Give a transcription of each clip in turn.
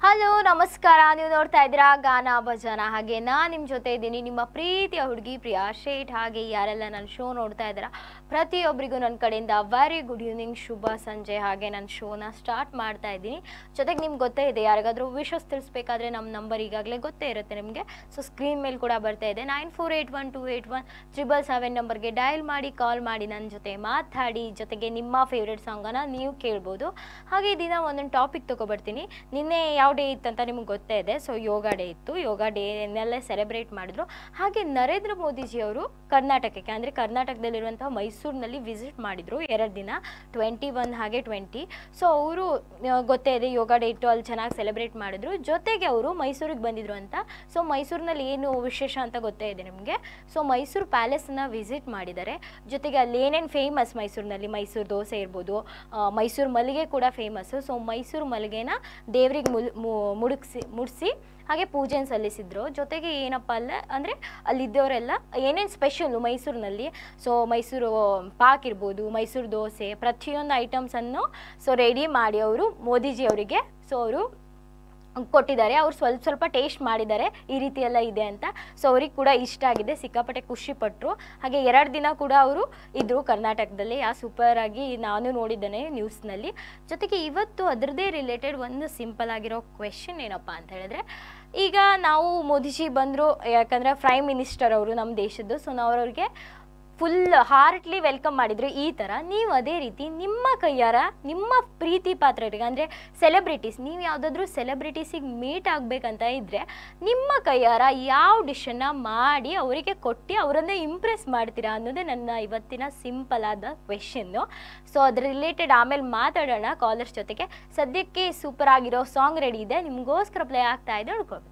Hello ನಮಸ್ಕಾರ ನೀವು ನೋಡ್ತಾ ಇದ್ದೀರಾ ಗಾನ ಭಜನ ಹಾಗೆ ನಾನು ನಿಮ್ಮ ಜೊತೆ ಇದ್ದೀನಿ ನಿಮ್ಮ ಪ್ರೀತಿಯ ಹುಡುಗಿ ಪ್ರಿಯಾ ಶೇಟ್ ಹಾಗೆ ಯಾರೆಲ್ಲ ನನ್ನ ಶೋ ನೋಡ್ತಾ ಇದ್ದೀರಾ ಪ್ರತಿಯೊಬ್ಬರಿಗೂ ನನ್ನ ಕಡೆಯಿಂದ ವೆರಿ ಗುಡ್ ಈವ್ನಿಂಗ್ ಶುಭ ಸಂಜೆ ಹಾಗೆ ನನ್ನ ಶೋನ ಸ್ಟಾರ್ಟ್ ಮಾಡ್ತಾ ಇದ್ದೀನಿ ಜೊತೆಗೆ ನಿಮ್ಗೆ ಗೊತ್ತೇ ಇದೆ ಯಾರಿಗಾದ್ರೂ ವಿಶಸ್ ತಿಳಿಸ್ಬೇಕಾದ್ರೆ ನಮ್ಮ ನಂಬರ್ ಈಗಾಗಲೇ ಗೊತ್ತೇ ಇರುತ್ತೆ ನಿಮಗೆ ಸೊ ಸ್ಕ್ರೀನ್ ಮೇಲೆ ಕೂಡ ಬರ್ತಾ ಇದೆ nine four eight one two eight one triple seven ನಂಬರ್ಗೆ ಡಯಲ್ ಮಾಡಿ ಕಾಲ್ ಮಾಡಿ ನನ್ನ ಜೊತೆ ಮಾತಾಡಿ ಜೊತೆಗೆ ನಿಮ್ಮ ಫೇವ್ರೆಟ್ ಸಾಂಗನ್ನು ನೀವು ಕೇಳ್ಬೋದು ಹಾಗೆ ದಿನ ಒಂದೊಂದು ಟಾಪಿಕ್ ತೊಗೊಬರ್ತೀನಿ ನಿನ್ನೆ ಯಾವ ಡೇ ಇತ್ತಂತ ನಿಮ್ಗೆ ಗೊತ್ತೇ ಇದೆ ಸೊ ಯೋಗ ಡೇ ಇತ್ತು ಯೋಗ ಡೇನೆಲ್ಲ ಸೆಲೆಬ್ರೇಟ್ ಮಾಡಿದ್ರು ಹಾಗೆ ನರೇಂದ್ರ ಮೋದಿಜಿ ಅವರು ಕರ್ನಾಟಕಕ್ಕೆ ಅಂದರೆ ಕರ್ನಾಟಕದಲ್ಲಿರುವಂತಹ ಮೈಸೂರಿನಲ್ಲಿ ವಿಸಿಟ್ ಮಾಡಿದ್ರು ಎರಡು ದಿನ ಟ್ವೆಂಟಿ ಒನ್ ಹಾಗೆ ಟ್ವೆಂಟಿ ಸೊ ಅವರು ಗೊತ್ತೇ ಇದೆ ಯೋಗ ಡೇ ಇತ್ತು ಅಲ್ಲಿ ಚೆನ್ನಾಗಿ ಸೆಲೆಬ್ರೇಟ್ ಮಾಡಿದ್ರು ಜೊತೆಗೆ ಅವರು ಮೈಸೂರಿಗೆ ಬಂದಿದ್ರು ಅಂತ ಸೊ ಮೈಸೂರಿನಲ್ಲಿ ಏನು ವಿಶೇಷ ಅಂತ ಗೊತ್ತೇ ಇದೆ ನಿಮಗೆ ಸೊ ಮೈಸೂರು ಪ್ಯಾಲೇಸನ್ನ ವಿಸಿಟ್ ಮಾಡಿದ್ದಾರೆ ಜೊತೆಗೆ ಅಲ್ಲಿ ಏನೇನು ಫೇಮಸ್ ಮೈಸೂರಿನಲ್ಲಿ ಮೈಸೂರು ದೋಸೆ ಇರ್ಬೋದು ಆ, ಮೈಸೂರು ಮಲ್ಲಿಗೆ ಕೂಡ ಫೇಮಸ್ಸು ಸೊ ಮೈಸೂರು ಮಲ್ಲಿಗೆನ ದೇವ್ರಿಗೆ ಮುಲ್ ಮು- ಮುಡುಕ್ಸಿ ಮುಡಿಸಿ ಹಾಗೆ ಪೂಜೆನ ಸಲ್ಲಿಸಿದ್ರು ಜೊತೆಗೆ ಏನಪ್ಪ ಅಲ್ಲ ಅಂದರೆ ಅಲ್ಲಿದ್ದವರೆಲ್ಲ ಏನೇನು ಸ್ಪೆಷಲ್ಲು ಮೈಸೂರಿನಲ್ಲಿ ಸೊ ಮೈಸೂರು ಪಾಕ್ ಇರ್ಬೋದು ಮೈಸೂರು ದೋಸೆ ಪ್ರತಿಯೊಂದು ಐಟಮ್ಸನ್ನು ಸೊ ರೆಡಿ ಮಾಡಿ ಅವರು ಮೋದಿಜಿ ಅವರಿಗೆ ಸೊ ಅವರು ಕೊಟ್ಟಿದ್ದಾರೆ ಅವ್ರು ಸ್ವಲ್ಪ ಸ್ವಲ್ಪ ಟೇಸ್ಟ್ ಮಾಡಿದ್ದಾರೆ ಈ ರೀತಿ ಎಲ್ಲ ಇದೆ ಅಂತ ಸೊ ಅವ್ರಿಗೆ ಕೂಡ ಇಷ್ಟ ಆಗಿದೆ ಸಿಕ್ಕಾಪಟ್ಟೆ ಖುಷಿ ಪಟ್ಟರು ಹಾಗೆ ಎರಡು ದಿನ ಕೂಡ ಅವರು ಇದ್ದರು ಕರ್ನಾಟಕದಲ್ಲಿ ಯಾ ಸೂಪರ್ ಆಗಿ ನಾನು ನೋಡಿದ್ದೇನೆ ನ್ಯೂಸ್ನಲ್ಲಿ ಜೊತೆಗೆ ಇವತ್ತು ಅದರದ್ದೇ ರಿಲೇಟೆಡ್ ಒಂದು ಸಿಂಪಲ್ ಆಗಿರೋ ಕ್ವೆಶನ್ ಏನಪ್ಪ ಅಂತ ಹೇಳಿದ್ರೆ ಈಗ ನಾವು ಮೋದಿಜಿ ಬಂದರು ಯಾಕಂದರೆ ಪ್ರೈಮ್ ಮಿನಿಸ್ಟರ್ ಅವರು ನಮ್ಮ ದೇಶದ್ದು ಸೊ ನಾವು ಅವ್ರಿಗೆ ಫುಲ್ ಹಾರ್ಟ್ಲಿ ವೆಲ್ಕಮ್ ಮಾಡಿದ್ರು ಈ ಥರ ನೀವು ಅದೇ ರೀತಿ ನಿಮ್ಮ ಕೈಯಾರ ನಿಮ್ಮ ಪ್ರೀತಿ ಪಾತ್ರರಿಗೆ ಅಂದರೆ ಸೆಲೆಬ್ರಿಟೀಸ್ ನೀವು ಯಾವುದಾದ್ರೂ ಸೆಲೆಬ್ರಿಟೀಸಿಗೆ ಮೀಟ್ ಆಗಬೇಕಂತ ಇದ್ದರೆ ನಿಮ್ಮ ಕೈಯಾರ ಯಾವ ಡಿಶನ್ನು ಮಾಡಿ ಅವರಿಗೆ ಕೊಟ್ಟು ಅವರನ್ನೇ ಇಂಪ್ರೆಸ್ ಮಾಡ್ತೀರಾ ಅನ್ನೋದೇ ನನ್ನ ಇವತ್ತಿನ ಸಿಂಪಲ್ ಆದ ಕ್ವೆಶನ್ನು ಸೊ ಅದ್ರ ರಿಲೇಟೆಡ್ ಆಮೇಲೆ ಮಾತಾಡೋಣ ಕಾಲರ್ಸ್ ಜೊತೆಗೆ ಸದ್ಯಕ್ಕೆ ಸೂಪರ್ ಆಗಿರೋ ಸಾಂಗ್ ರೆಡಿ ಇದೆ ನಿಮಗೋಸ್ಕರ ಪ್ಲೇ ಆಗ್ತಾ ಇದೆ ನೋಡ್ಕೊಬೇಕು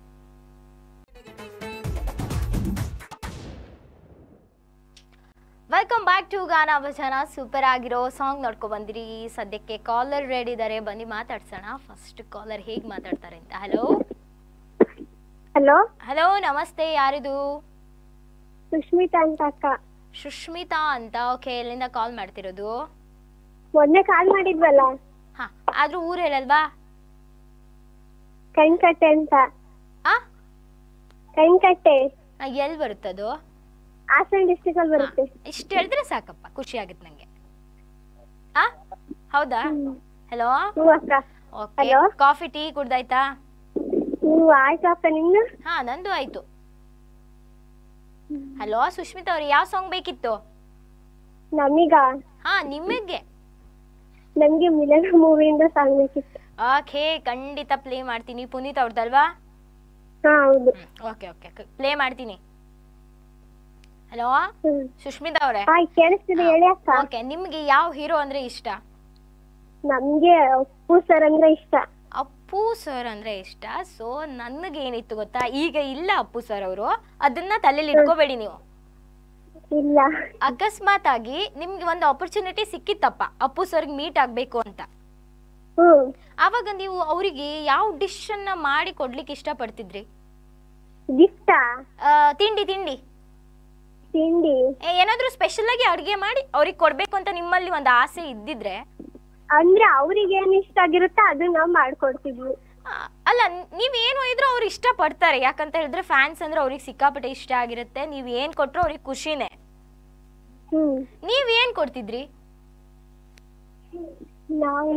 ವೆಲ್ಕಮ್ ಬ್ಯಾಕ್ ಟು ಗಾನ ಭಜನ ಸೂಪರ್ ಆಗಿರೋ ಸಾಂಗ್ ನೋಡ್ಕೊ ಬಂದಿರಿ ಸದ್ಯಕ್ಕೆ ಕಾಲರ್ ರೆಡಿ ಇದ್ದಾರೆ ಬನ್ನಿ ಮಾತಾಡ್ಸೋಣ ಫಸ್ಟ್ ಕಾಲರ್ ಹೇಗೆ ಮಾತಾಡ್ತಾರೆ ಅಂತ ಹಲೋ ಹಲೋ ಹಲೋ ನಮಸ್ತೆ ಯಾರಿದು ಸುಷ್ಮಿತಾ ಅಂತ ಅಕ್ಕ ಸುಷ್ಮಿತಾ ಅಂತ ಓಕೆ ಎಲ್ಲಿಂದ ಕಾಲ್ ಮಾಡ್ತಿರೋದು ಮೊನ್ನೆ ಕಾಲ್ ಮಾಡಿದ್ವಲ್ಲ ಹಾ ಆದ್ರೂ ಊರು ಹೇಳಲ್ವಾ ಕೈನ್ಕಟ್ಟೆ ಅಂತ ಆ ಕೈನ್ಕಟ್ಟೆ ಎಲ್ಲಿ ಬರುತ್ತದು ಹಾಸನ ಡಿಸ್ಟಿಕ್ ಅಲ್ಲಿ ಬರುತ್ತೆ ಇಷ್ಟು ಹೇಳಿದ್ರೆ ಸಾಕಪ್ಪ ಖುಷಿ ಆಗುತ್ತೆ ನಂಗೆ ಆ ಹೌದಾ ಹಲೋ ಹ್ಞೂ ಅಕ್ಕ ಓಕೆ Hello? ಕಾಫಿ ಟೀ ಕುಡ್ದಾಯ್ತಾ ಹ್ಞೂ ಆಯ್ತು ಅಕ್ಕ ನಿಮ್ದು ಹಾ ನಂದು ಆಯ್ತು ಹಲೋ ಸುಷ್ಮಿತಾ ಅವ್ರಿಗೆ ಯಾವ ಸಾಂಗ್ ಬೇಕಿತ್ತು ನಮೀಗ ಹಾ ನಿಮಗೆ ನಮ್ಗೆ ಮಿಲನ ಮೂವಿಯಿಂದ ಸಾಂಗ್ ಬೇಕಿತ್ತು ಓಕೆ ಖಂಡಿತ ಪ್ಲೇ ಮಾಡ್ತೀನಿ ಪುನೀತ್ ಅವ್ರದ್ದಲ್ವಾ ಹಾ ಹೌದು ಓಕೆ ಓಕೆ ಪ್ಲೇ ಮಾಡ್ತೀನಿ ಹಲೋ ಹ್ಮ್ ಸುಷ್ಮಿತಾ ಅವರೇ ಹಾಯ್ ಕೇಳಿಸ್ತಿದೆ ಹೇಳಿ ಅಕ್ಕ ಓಕೆ ನಿಮ್ಗೆ ಯಾವ ಹೀರೋ ಅಂದ್ರೆ ಇಷ್ಟ ನಮ್ಗೆ ಅಪ್ಪು ಸರ್ ಅಂದ್ರೆ ಇಷ್ಟ ಅಪ್ಪು ಸರ್ ಅಂದ್ರೆ ಇಷ್ಟ ಸೊ ನನಗೆ ಏನಿತ್ತು ಗೊತ್ತಾ ಈಗ ಇಲ್ಲ ಅಪ್ಪು ಸರ್ ಅವರು ಅದನ್ನ ತಲೆಯಲ್ಲಿ ಇಟ್ಕೋಬೇಡಿ ನೀವು ಇಲ್ಲ ಅಕಸ್ಮಾತ್ ಆಗಿ ನಿಮ್ಗೆ ಒಂದು ಆಪರ್ಚುನಿಟಿ ಸಿಕ್ಕಿತ್ತಪ್ಪ ಅಪ್ಪು ಸರ್ಗೆ ಮೀಟ್ ಆಗ್ಬೇಕು ಅಂತ ಹ್ಮ್ ಆವಾಗ ನೀವು ಅವರಿಗೆ ಯಾವ ಡಿಶ್ ಅನ್ನ ಮಾಡಿ ಕೊಡ್ಲಿಕ್ಕೆ ಇಷ್ಟಪಡ್ತಿದ್ರಿ ಗಿಫ್ಟಾ ಆ, ತಿಂಡಿ ತಿಂಡಿ ತಿಂಡಿ ಏ- ಏನಾದ್ರೂ ಸ್ಪೆಷಲ್ ಆಗಿ ಅಡುಗೆ ಮಾಡಿ ಅವ್ರಿಗೆ ಕೊಡ್ಬೇಕು ಅಂತ ನಿಮ್ಮಲ್ಲಿ ಒಂದು ಆಸೆ ಇದ್ದಿದ್ರೆ ಅಂದ್ರೆ ಅವ್ರಿಗೆ ಏನ್ ಇಷ್ಟ ಆಗಿರುತ್ತೋ ಅದನ್ನ ನಾವ್ ಮಾಡ್ಕೊಡ್ತಿದ್ವಿ ಆ, ಅಲ್ಲ ನೀವ್ ಏನು ಒಯ್ದ್ರು ಅವ್ರು ಇಷ್ಟ ಪಡ್ತಾರೆ ಯಾಕಂತ ಹೇಳಿದ್ರೆ ಫ್ಯಾನ್ಸ್ ಅಂದ್ರೆ ಅವ್ರಿಗೆ ಸಿಕ್ಕಾಪಟ್ಟೆ ಇಷ್ಟ ಆಗಿರುತ್ತೆ ನೀವ್ ಏನ್ ಕೊಟ್ರು ಅವ್ರಿಗೆ ಖುಷಿನೇ ಹ್ಮ್ ನೀವ್ ಏನ್ ಕೊಡ್ತಿದ್ರಿ ನಾವು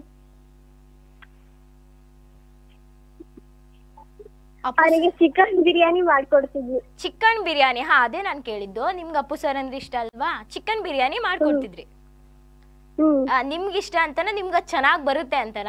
ಅವರಿಗೆ ಚಿಕನ್ ಬಿರಿಯಾನಿ ಮಾಡ್ಕೊಡ್ತಿದ್ವಿ ಚಿಕನ್ ಬಿರಿಯಾನಿ ಹಾ ಅದೇ ನಾನು ಕೇಳಿದ್ದು ನಿಮ್ಗೆ ಅಪ್ಪು ಸರ್ ಅಂದ್ರೆ ಇಷ್ಟ ಅಲ್ವಾ ಚಿಕನ್ ಬಿರಿಯಾನಿ ಮಾಡ್ಕೊಡ್ತಿದ್ರಿ ಹ್ಮ್ ಆ, ನಿಮ್ಗೆ ಇಷ್ಟ ಅಂತನ ನಿಮ್ಗೆ ಚೆನ್ನಾಗ್ ಬರುತ್ತೆ ಅಂತನ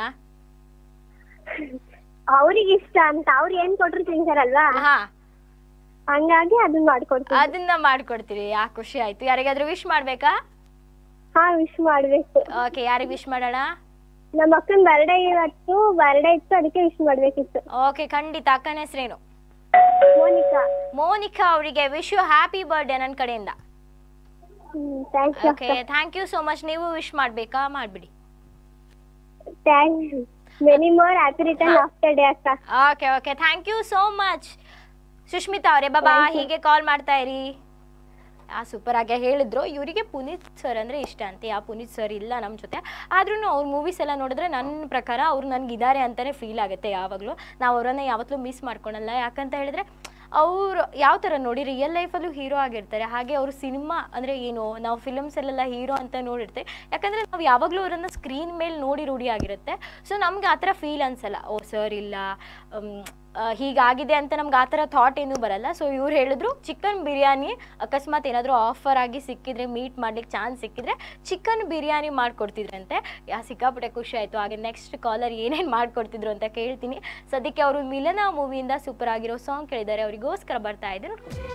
ಅವ್ರಿಗೆ ಇಷ್ಟ ಅಂತ ಅವ್ರು ಏನ್ ಕೊಟ್ರು ತಿಂತಾರಲ್ವಾ ಹಾ ಹಂಗಾಗಿ ಅದನ್ನ ಮಾಡ್ಕೊಡ್ತೀವಿ ಅದನ್ನ ಮಾಡ್ಕೊಡ್ತೀರಿ ಯಾ ಖುಷಿ ಆಯ್ತು ಯಾರಿಗಾದ್ರೂ ವಿಶ್ ಮಾಡ್ಬೇಕಾ ಹಾ ವಿಶ್ ಮಾಡ್ಬೇಕು ಓಕೆ ಯಾರಿಗೆ ವಿಶ್ ಮಾಡೋಣ ನಮ್ಮ ಅಕ್ಕನ ಬರ್ಡೇ ಇವತ್ತು ಬರ್ಡೇ ಇತ್ತು ಅದಕ್ಕೆ ವಿಶ್ ಮಾಡ್ಬೇಕಿತ್ತು ಓಕೆ ಖಂಡಿತ ಅಕ್ಕನ ಹೆಸರೇನು ಮೋನಿಕಾ ಮೋನಿಕಾ ಅವರಿಗೆ ವಿಶ್ ಯು ಹ್ಯಾಪಿ ಬರ್ಡೇ ನನ್ನ ಕಡೆಯಿಂದ ಹ್ಮ್ thank you okay thank you so much ನೀವು ವಿಶ್ ಮಾಡ್ಬೇಕಾ ಮಾಡ್ಬಿಡಿ thanks many more happy return after day ಅಕ್ಕ okay okay thank you so much Sushmita ಅವರೇ ಬಾಬಾ ಹೀಗೆ ಕಾಲ್ ಮಾಡ್ತಾ ಇರಿ ಆ ಸೂಪರ್ ಆಗಿ ಹೇಳಿದ್ರು ಇವರಿಗೆ ಪುನೀತ್ ಸರ್ ಅಂದರೆ ಇಷ್ಟ ಅಂತೆ ಆ ಪುನೀತ್ ಸರ್ ಇಲ್ಲ ನಮ್ಮ ಜೊತೆ ಆದ್ರೂ ಅವ್ರ ಮೂವೀಸ್ ಎಲ್ಲ ನೋಡಿದ್ರೆ ನನ್ನ ಪ್ರಕಾರ ಅವ್ರು ನನಗಿದ್ದಾರೆ ಅಂತಲೇ ಫೀಲ್ ಆಗುತ್ತೆ ಯಾವಾಗಲೂ ನಾವು ಅವರನ್ನ ಯಾವತ್ತೂ ಮಿಸ್ ಮಾಡ್ಕೊಳಲ್ಲ ಯಾಕಂತ ಹೇಳಿದ್ರೆ ಅವರು ಯಾವ ಥರ ನೋಡಿ ರಿಯಲ್ ಲೈಫಲ್ಲೂ ಹೀರೋ ಆಗಿರ್ತಾರೆ ಹಾಗೆ ಅವರು ಸಿನಿಮಾ ಅಂದರೆ ಏನು ನಾವು ಫಿಲಮ್ಸಲ್ಲೆಲ್ಲ ಹೀರೋ ಅಂತ ನೋಡಿರ್ತೀವಿ ಯಾಕಂದರೆ ನಾವು ಯಾವಾಗಲೂ ಅವರನ್ನು ಸ್ಕ್ರೀನ್ ಮೇಲೆ ನೋಡಿ ರೂಢಿ ಆಗಿರುತ್ತೆ ಸೊ ನಮ್ಗೆ ಆ ಥರ ಫೀಲ್ ಅನ್ಸಲ್ಲ ಓ ಸರ್ ಇಲ್ಲ ಮ್, ಆ, ಹೀಗಾಗಿದೆ ಅಂತ ನಮ್ಗೆ ಆ ಥರ ಥಾಟ್ ಏನೂ ಬರಲ್ಲ ಸೊ ಇವ್ರು ಹೇಳಿದ್ರು ಚಿಕನ್ ಬಿರಿಯಾನಿ ಅಕಸ್ಮಾತ್ ಏನಾದರೂ ಆಫರ್ ಆಗಿ ಸಿಕ್ಕಿದ್ರೆ ಮೀಟ್ ಮಾಡ್ಲಿಕ್ಕೆ ಚಾನ್ಸ್ ಸಿಕ್ಕಿದ್ರೆ ಚಿಕನ್ ಬಿರಿಯಾನಿ ಮಾಡ್ಕೊಡ್ತಿದ್ರಂತೆ ಯಾ ಸಿಕ್ಕಾಪಟ್ಟೆ ಖುಷಿ ಆಯಿತು ಹಾಗೆ ನೆಕ್ಸ್ಟ್ ಕಾಲರ್ ಏನೇನು ಮಾಡ್ಕೊಡ್ತಿದ್ರು ಅಂತ ಕೇಳ್ತೀನಿ ಸದ್ಯಕ್ಕೆ ಅವರು ಮಿಲನ ಮೂವಿಯಿಂದ ಸೂಪರ್ ಆಗಿರೋ ಸಾಂಗ್ ಕೇಳಿದ್ದಾರೆ ಅವರಿಗೋಸ್ಕರ ಬರ್ತಾ ಇದೆ ನೋಡ್ಕೊಂಡು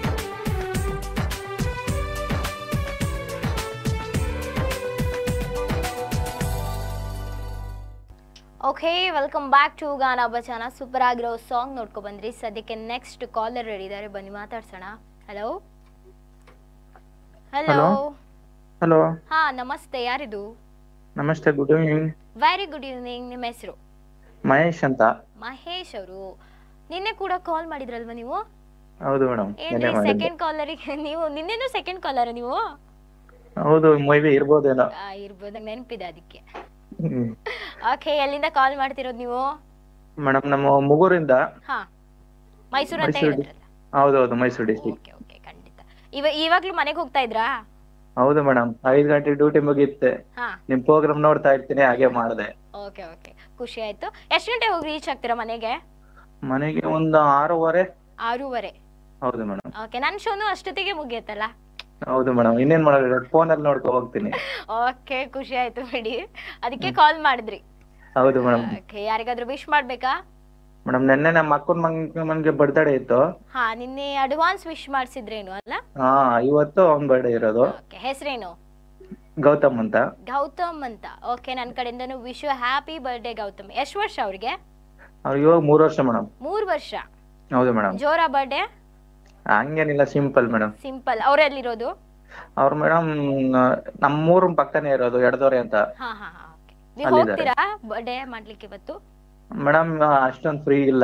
ಓಕೆ ವೆಲ್ಕಮ್ ಬ್ಯಾಕ್ ಟು ಗಾನ ಬಚಾನ ಸೂಪರ್ ಆಗಿರೋ ಸಾಂಗ್ ನೋಡ್ಕೊ ಬಂದ್ರಿ ಸದ್ಯಕ್ಕೆ ನೆಕ್ಸ್ಟ್ ಕಾಲರ್ ಇದ್ದಾರೆ ಬನ್ನಿ ಮಾತಾಡ್ಸೋಣ ಹಲೋ ಹಲೋ Hello. ಹಲೋ ಹಾ ನಮಸ್ತೆ ಯಾರಿದು ನಮಸ್ತೆ good evening very good evening ನಿಮ್ಮ ಹೆಸರು ಮಹೇಶ್ ಅಂತ ಮಹೇಶ್ ಅವರು ನಿನ್ನೆ ಕೂಡ ಕಾಲ್ ಮಾಡಿದ್ರಲ್ವಾ ನೀವು ಹೌದು ಮೇಡಮ್ ಏನ್ರಿ ನೆನ್ನೆ ಮಾಡಿದ್ದೆ ಸೆಕೆಂಡ್ ಕಾಲರಿಗೆ ನೀವು ನಿನ್ನೆನೂ ಸೆಕೆಂಡ್ ಕಾಲರ್ ನೀವು ಹೌದು ಮೇಬಿ ಇರ್ಬೋದೇನೋ ಆ, ಇರ್ಬೋದು ನೆನಪಿದೆ ಅದಕ್ಕೆ ಹ್ಮ್ ಓಕೆ ಎಲ್ಲಿಂದ ಕಾಲ್ ಮಾಡ್ತಿರೋದು ನೀವು ಮೇಡಮ್ ನಮ್ಮ ಮುಗೂರಿಂದ ಹಾ ಮೈಸೂರು ಅಂತ ಮೈಸೂರು ಹೇಳಿದ್ರಲ್ಲ ಹೌದೌದು ಮೈಸೂರು ಡಿಸ್ಟಿಕ್ ಓಕೆ ಓಕೆ ಖಂಡಿತ ಇವ ಇವಾಗ್ಲೂ ಮನೆಗೆ ಹೋಗ್ತಾ ಇದ್ರಾ ಹೌದು ಮೇಡಮ್ ಐದ್ ಗಂಟೆ ಡ್ಯೂಟಿ ಮುಗಿಯುತ್ತೆ ಹಾ ನಿಮ್ ಪ್ರೋಗ್ರಾಮ್ ನೋಡ್ತಾ ಇರ್ತೀನಿ ಹಾಗೆ ಮಾಡಿದೆ ಓಕೆ ಓಕೆ ಖುಷಿ ಆಯ್ತು ಎಷ್ಟು ಗಂಟೆ ಹೋಗಿ ರೀಚ್ ಆಗ್ತೀರಾ ಮನೆಗೆ ಮನೆಗೆ ಒಂದು ಆರೂವರೆ ಆರೂವರೆ ಹೌದು ಮೇಡಮ್ ಓಕೆ ನನ್ನ ಶೋನು ಅಷ್ಟೊತ್ತಿಗೆ ಮುಗಿಯುತ್ತಲ್ಲ ಹೌದು ಮೇಡಮ್ ಇನ್ನೇನ್ ಮಾಡೋದು ಫೋನ್ ಅಲ್ಲಿ ನೋಡ್ಕೊ ಹೋಗ್ತೀನಿ ಓಕೆ ಖುಷಿ ಆಯ್ತು ಬಿಡಿ ಅದಕ್ಕೆ ಕಾಲ್ ಮಾಡಿದ್ರಿ ಹೌದು ಮೇಡಮ್ ಓಕೆ ಯಾರಿಗಾದ್ರೂ ವಿಶ್ ಮಾಡ್ಬೇಕಾ ಮೇಡಮ್ ನೆನ್ನೆ ನಮ್ಮ ಅಕ್ಕನ ಮಗ ಮನ್ಗೆ ಬರ್ತ್ಡೇ ಇತ್ತು ಹಾ ನಿನ್ನೆ ಅಡ್ವಾನ್ಸ್ ವಿಶ್ ಮಾಡಿಸಿದ್ರೇನು ಅಲ್ಲ ಹಾ ಇವತ್ತು ಅವ್ನ್ ಬರ್ಡೇ ಇರೋದು ಓಕೆ ಹೆಸರೇನು ಗೌತಮ್ ಅಂತ ಗೌತಮ್ ಅಂತ ಓಕೆ ನನ್ನ ಕಡೆಯಿಂದನು wish you happy birthday Gautam ಎಷ್ಟು ವರ್ಷ ಅವ್ರಿಗೆ ಅವ್ರಿಗೆ ಇವಾಗ ಮೂರ್ ವರ್ಷ ಮೇಡಮ್ ಮೂರು ವರ್ಷ ಹೌದು ಮೇಡಮ್ ಜೋರ ಬರ್ಡೇ ಹಂಗೇನಿಲ್ಲ ಸಿಂಪಲ್ ಮೇಡಮ್ ಸಿಂಪಲ್ ಅವರೆಲ್ಲಿರೋದು ಅವ್ರು ಮೇಡಮ್ ನಮ್ಮೂರ್ ಪಕ್ಕನೇ ಇರೋದು ಎಡದೋರೆ ಅಂತ ಹಾ ಹಾ ಹಾ ಓಕೆ ನೀವು ಅಲ್ಲಿದ್ದಾರೆ. ಹೋಗ್ತೀರಾ ಬರ್ಡೇ ಮಾಡ್ಲಿಕ್ಕೆ ಇವತ್ತು ಮೇಡಮ್ ಅಷ್ಟೊಂದ್ ಫ್ರೀ ಇಲ್ಲ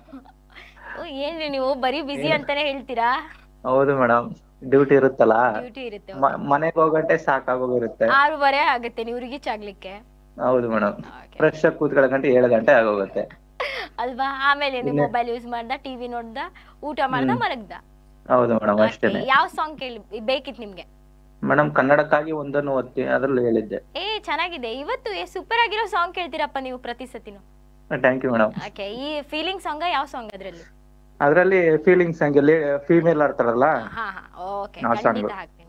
ಓ, ಏನ್ರಿ ನೀವು ಬರೀ ಬಿಸಿ ಅಂತಾನೆ ಹೇಳ್ತೀರಾ ಹೌದು ಮೇಡಮ್ ಡ್ಯೂಟಿ ಇರುತ್ತಲ್ಲ ಡ್ಯೂಟಿ ಇರುತ್ತೆ ಮ- ಮನೆಗ್ ಹೋಗಂಟೆ ಸಾಕಾಗೋಗಿರುತ್ತೆ ಆರೂವರೆ ಆಗುತ್ತೆ ನೀವು ರಿಗೀಚ್ ಆಗ್ಲಿಕ್ಕೆ ಹೌದು ಮೇಡಮ್ Okay. ಫ್ರೆಶ್ ಆಗಿ ಕೂತ್ಕೊಳ್ಳೋ ಗಂಟೆ ಏಳು ಗಂಟೆ ಆಗೋಗುತ್ತೆ ಅಲ್ವಾ ಆಮೇಲೆ ನೀವು ಮೊಬೈಲ್ ಯೂಸ್ ಮಾಡ್ದ ಟಿವಿ ನೋಡ್ದ ಊಟ ಮಾಡ್ದ ಮಲಗ್ದ ಹೌದು ಮೇಡಮ್ ಅಷ್ಟೇನೆ ಯಾವ ಸಾಂಗ್ ಕೇಳಿ ಬೇಕಿತ್ತು ನಿಮ್ಗೆ ಮೇಡಮ್ ಕನ್ನಡಕ್ಕಾಗಿ ಒಂದನ್ನು ಓದ್ತಿ ಅದ್ರಲ್ಲಿ ಹೇಳಿದ್ದೆ ಏ ಚೆನ್ನಾಗಿದೆ ಇವತ್ತು ಸೂಪರ್ ಆಗಿರೋ ಸಾಂಗ್ ಕೇಳ್ತೀರಪ್ಪ ನೀವು ಪ್ರತಿ ಸತಿನು ಥ್ಯಾಂಕ್ ಯು ಮೇಡಮ್ ಓಕೆ ಈ ಫೀಲಿಂಗ್ ಸಾಂಗ್ ಯಾವ ಸಾಂಗ್ ಅದ್ರಲ್ಲಿ ಅದ್ರಲ್ಲಿ ಫೀಲಿಂಗ್ಸ್ ಹಂಗೆ ಫೀಮೇಲ್ ಆಡ್ತಾರಲ್ಲ ಹಾ ಹಾ ಓಕೆ ಆ song. ಖಂಡಿತ ಹಾಕ್ತೀನಿ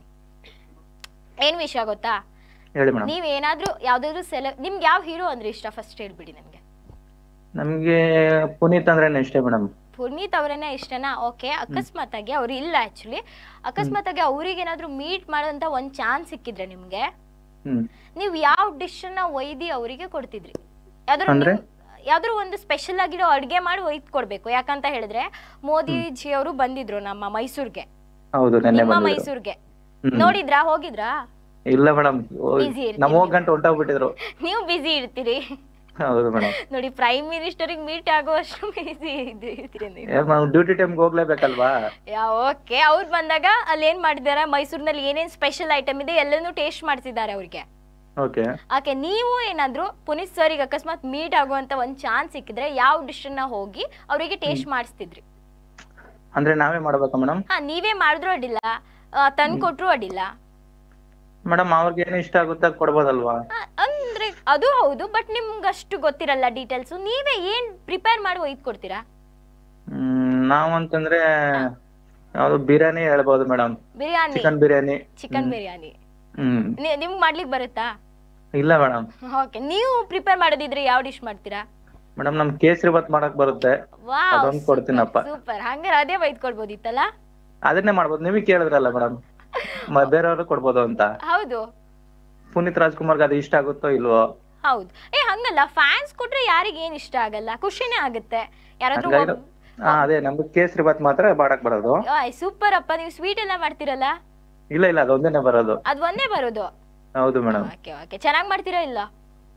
ಏನ್ ವಿಷಯ ಗೊತ್ತಾ ಹೇಳಿ ಮೇಡಮ್ ನೀವ್ ಏನಾದ್ರೂ ಯಾವ್ದಾದ್ರು ಸೆಲೆ ನಿಮ್ಗೆ ಯಾವ ಹೀರೋ ಅಂದ್ರೆ ಇಷ್ಟ ಫಸ್ಟ್ ಹೇಳ್ಬಿಡಿ ನನ್ಗೆ ನಮ್ಗೆ ಪುನೀತ್ ಅಂದ್ರೆ ಇಷ್ಟ ಮೇಡಮ್ ಪುನೀತ್ ಅವರನ್ನೇ ಇಷ್ಟನಾ ಓಕೆ ಅಕಸ್ಮಾತ್ ಆಗಿ ಅವ್ರು ಇಲ್ಲ ಆಕ್ಚುಲಿ ಅಕಸ್ಮಾತ್ ಆಗಿ ಅವ್ರಿಗೆ ಏನಾದ್ರೂ ಮೀಟ್ ಮಾಡೋಂತ ಒಂದ್ ಚಾನ್ಸ್ ಸಿಕ್ಕಿದ್ರೆ ನಿಮ್ಗೆ ಹ್ಮ್ ನೀವ್ ಯಾವ ಡಿಶ್ ಅನ್ನ ಒಯ್ದಿ ಅವರಿಗೆ ಕೊಡ್ತಿದ್ರಿ ಯಾವ್ದಾದ್ರು ಅಂದ್ರೆ? ನಿಮ್- ಯಾವ್ದಾದ್ರು ಒಂದು ಸ್ಪೆಷಲ್ ಆಗಿರೋ ಅಡ್ಗೆ ಮಾಡಿ ಒಯ್ದು ಕೊಡ್ಬೇಕು ಯಾಕಂತ ಹೇಳಿದ್ರೆ ಮೋದಿಜಿ ಅವರು ಬಂದಿದ್ರು ನಮ್ಮ ಮೈಸೂರ್ಗೆ ಹೌದು ನೆನ್ನೆ ನಿಮ್ಮ ಬಂದಿದ್ರು ಮೈಸೂರ್ಗೆ ಹ್ಮ್. ನೋಡಿದ್ರಾ ಹೋಗಿದ್ರಾ ಇಲ್ಲ ಮೇಡಮ್ Busy ಇರ್ತೀರಿ ನಮ್ ಹೋಗ್ ಗಂಟೆ ಹೊಂಟೋಗ್ಬಿಟ್ಟಿದ್ರು ನೀವು ಬಿಸಿ ಇರ್ತೀರಿ ಹೌದು ಮೇಡಮ್ ನೋಡಿ ಪ್ರೈಮ್ ಮಿನಿಸ್ಟರಿಗೆ ಮೀಟ್ ಆಗುವಷ್ಟು ಬಿಸಿ ಇರ್ತೀರಿ ನೀವು ಡ್ಯೂಟಿ ಟೈಮ್ಗೆ ಹೋಗ್ಲೇಬೇಕಲ್ವಾ ಯಾ ಓಕೆ ಅವ್ರು ಬಂದಾಗ ಅಲ್ಲಿ ಏನ್ ಮಾಡಿದಾರೆ ಮೈಸೂರಿನಲ್ಲಿ ಏನೇನ್ ಸ್ಪೆಷಲ್ ಐಟಮ್ ಇದೆ ಎಲ್ಲನೂ ಟೇಸ್ಟ್ ಮಾಡ್ತಿದ್ದಾರೆ ಅವ್ರಿಗೆ ಓಕೆ ಓಕೆ ನೀವು ಏನಾದ್ರು ಪುನೀತ್ ಸರಿಗೆ ಅಕಸ್ಮಾತ್ ಮೀಟ್ ಆಗುವಂತ ಒಂದ್ ಚಾನ್ಸ್ ಸಿಕ್ಕಿದ್ರೆ ಯಾವ ಡಿಶ್ ಅನ್ನ ಹೋಗಿ ಅವರಿಗೆ ಟೇಸ್ಟ್ ಮಾಡಿಸ್ತಿದ್ರಿ ಅಂದ್ರೆ ನಾವೇ ಮಾಡ್ಬೇಕಾ ಮೇಡಮ್ ಹಾ ನೀವೇ ಮಾಡಿದ್ರು ಅಡ್ಡಿಲ್ಲ ತಂದು ಕೊಟ್ರು ಅಡ್ಡಿಲ್ಲ ಮೇಡಮ್ ಅವ್ರಿಗೆ ಏನ್ ಇಷ್ಟ ಆಗುತ್ತೆ ಅದ್ ಕೊಡ್ಬೋದಲ್ವಾ ಆ, ಅಂದ್ರೆ ಅದು ಹೌದು ಬಟ್ ನಿಮ್ಗೆ ಅಷ್ಟು ಗೊತ್ತಿರಲ್ಲ ಡೀಟೇಲ್ಸ್ ನೀವೇ ಏನ್ ಪ್ರಿಪೇರ್ ಮಾಡಿ ಒಯ್ದು ಕೊಡ್ತೀರಾ ಹ್ಮ್ ನಾವಂತಂದ್ರೆ ಯಾವ್ದು ಬಿರಿಯಾನಿ ಹೇಳ್ಬೋದು madam biryani chicken biryani chicken biryani ಹ್ಮ್ ನಿ- ನಿಮ್ಗ್ ಮಾಡ್ಲಿಕ್ಕೆ ಬರುತ್ತಾ ಇಲ್ಲ ಮೇಡಮ್ ಓಕೆ ನೀವು ಪ್ರಿಪೇರ್ ಮಾಡೋದಿದ್ರೆ ಯಾವ ಡಿಶ್ ಮಾಡ್ತೀರಾ ಮೇಡಮ್ ನಮ್ ಕೇಸರಿ ಬಾತ್ ಮಾಡಕ್ ಬರುತ್ತೆ ಅದೊಂದ್ ಕೊಡ್ತೀನಪ್ಪ. ಸೂಪರ್ ಹಂಗಾರೆ ಅದೇ ಬೈದ್ ಕೊಡ್ಬೋದಿತ್ತಲ್ಲ ಅದನ್ನೇ ಮಾಡ್ಬೋದು ನೀವೇ ಕೇಳಿದ್ರಲ್ಲ ಮೇಡಮ್ ಬೇರೆಯವ್ರು ಕೊಡ್ಬೋದು ಅಂತ ಹೌದು ಪುನೀತ್ ರಾಜ್ಕುಮಾರ್ಗೆ ಅದು ಇಷ್ಟ ಆಗುತ್ತೋ ಇಲ್ವೋ ಹೌದು ಏ ಹಂಗಲ್ಲ ಫ್ಯಾನ್ಸ್ ಕೊಟ್ರೆ ಯಾರಿಗೆ ಏನ್ ಇಷ್ಟ ಆಗಲ್ಲ ಖುಷಿನೇ ಆಗುತ್ತೆ ಯಾರಾದ್ರೂ ಹಂಗಾಗಿ ಹಾ ಅದೇ ನಮ್ಗೆ ಕೇಸರಿ ಬಾತ್ ಮಾತ್ರ ಮಾಡಕ್ ಬರೋದು ಸೂಪರ್ ಅಪ್ಪ ನೀವು ಸ್ವೀಟ್ ಎಲ್ಲ ಮಾಡ್ತೀರಲ್ಲ ಇಲ್ಲ ಇಲ್ಲ ಅದೊಂದೇನೆ ಬರೋದು ಅದ್ ಒಂದೇ ಬರೋದು ಹೌದು ಮೇಡಮ್ ಓಕೆ ಓಕೆ ಚೆನ್ನಾಗಿ ಮಾಡ್ತೀರಾ ಇಲ್ಲ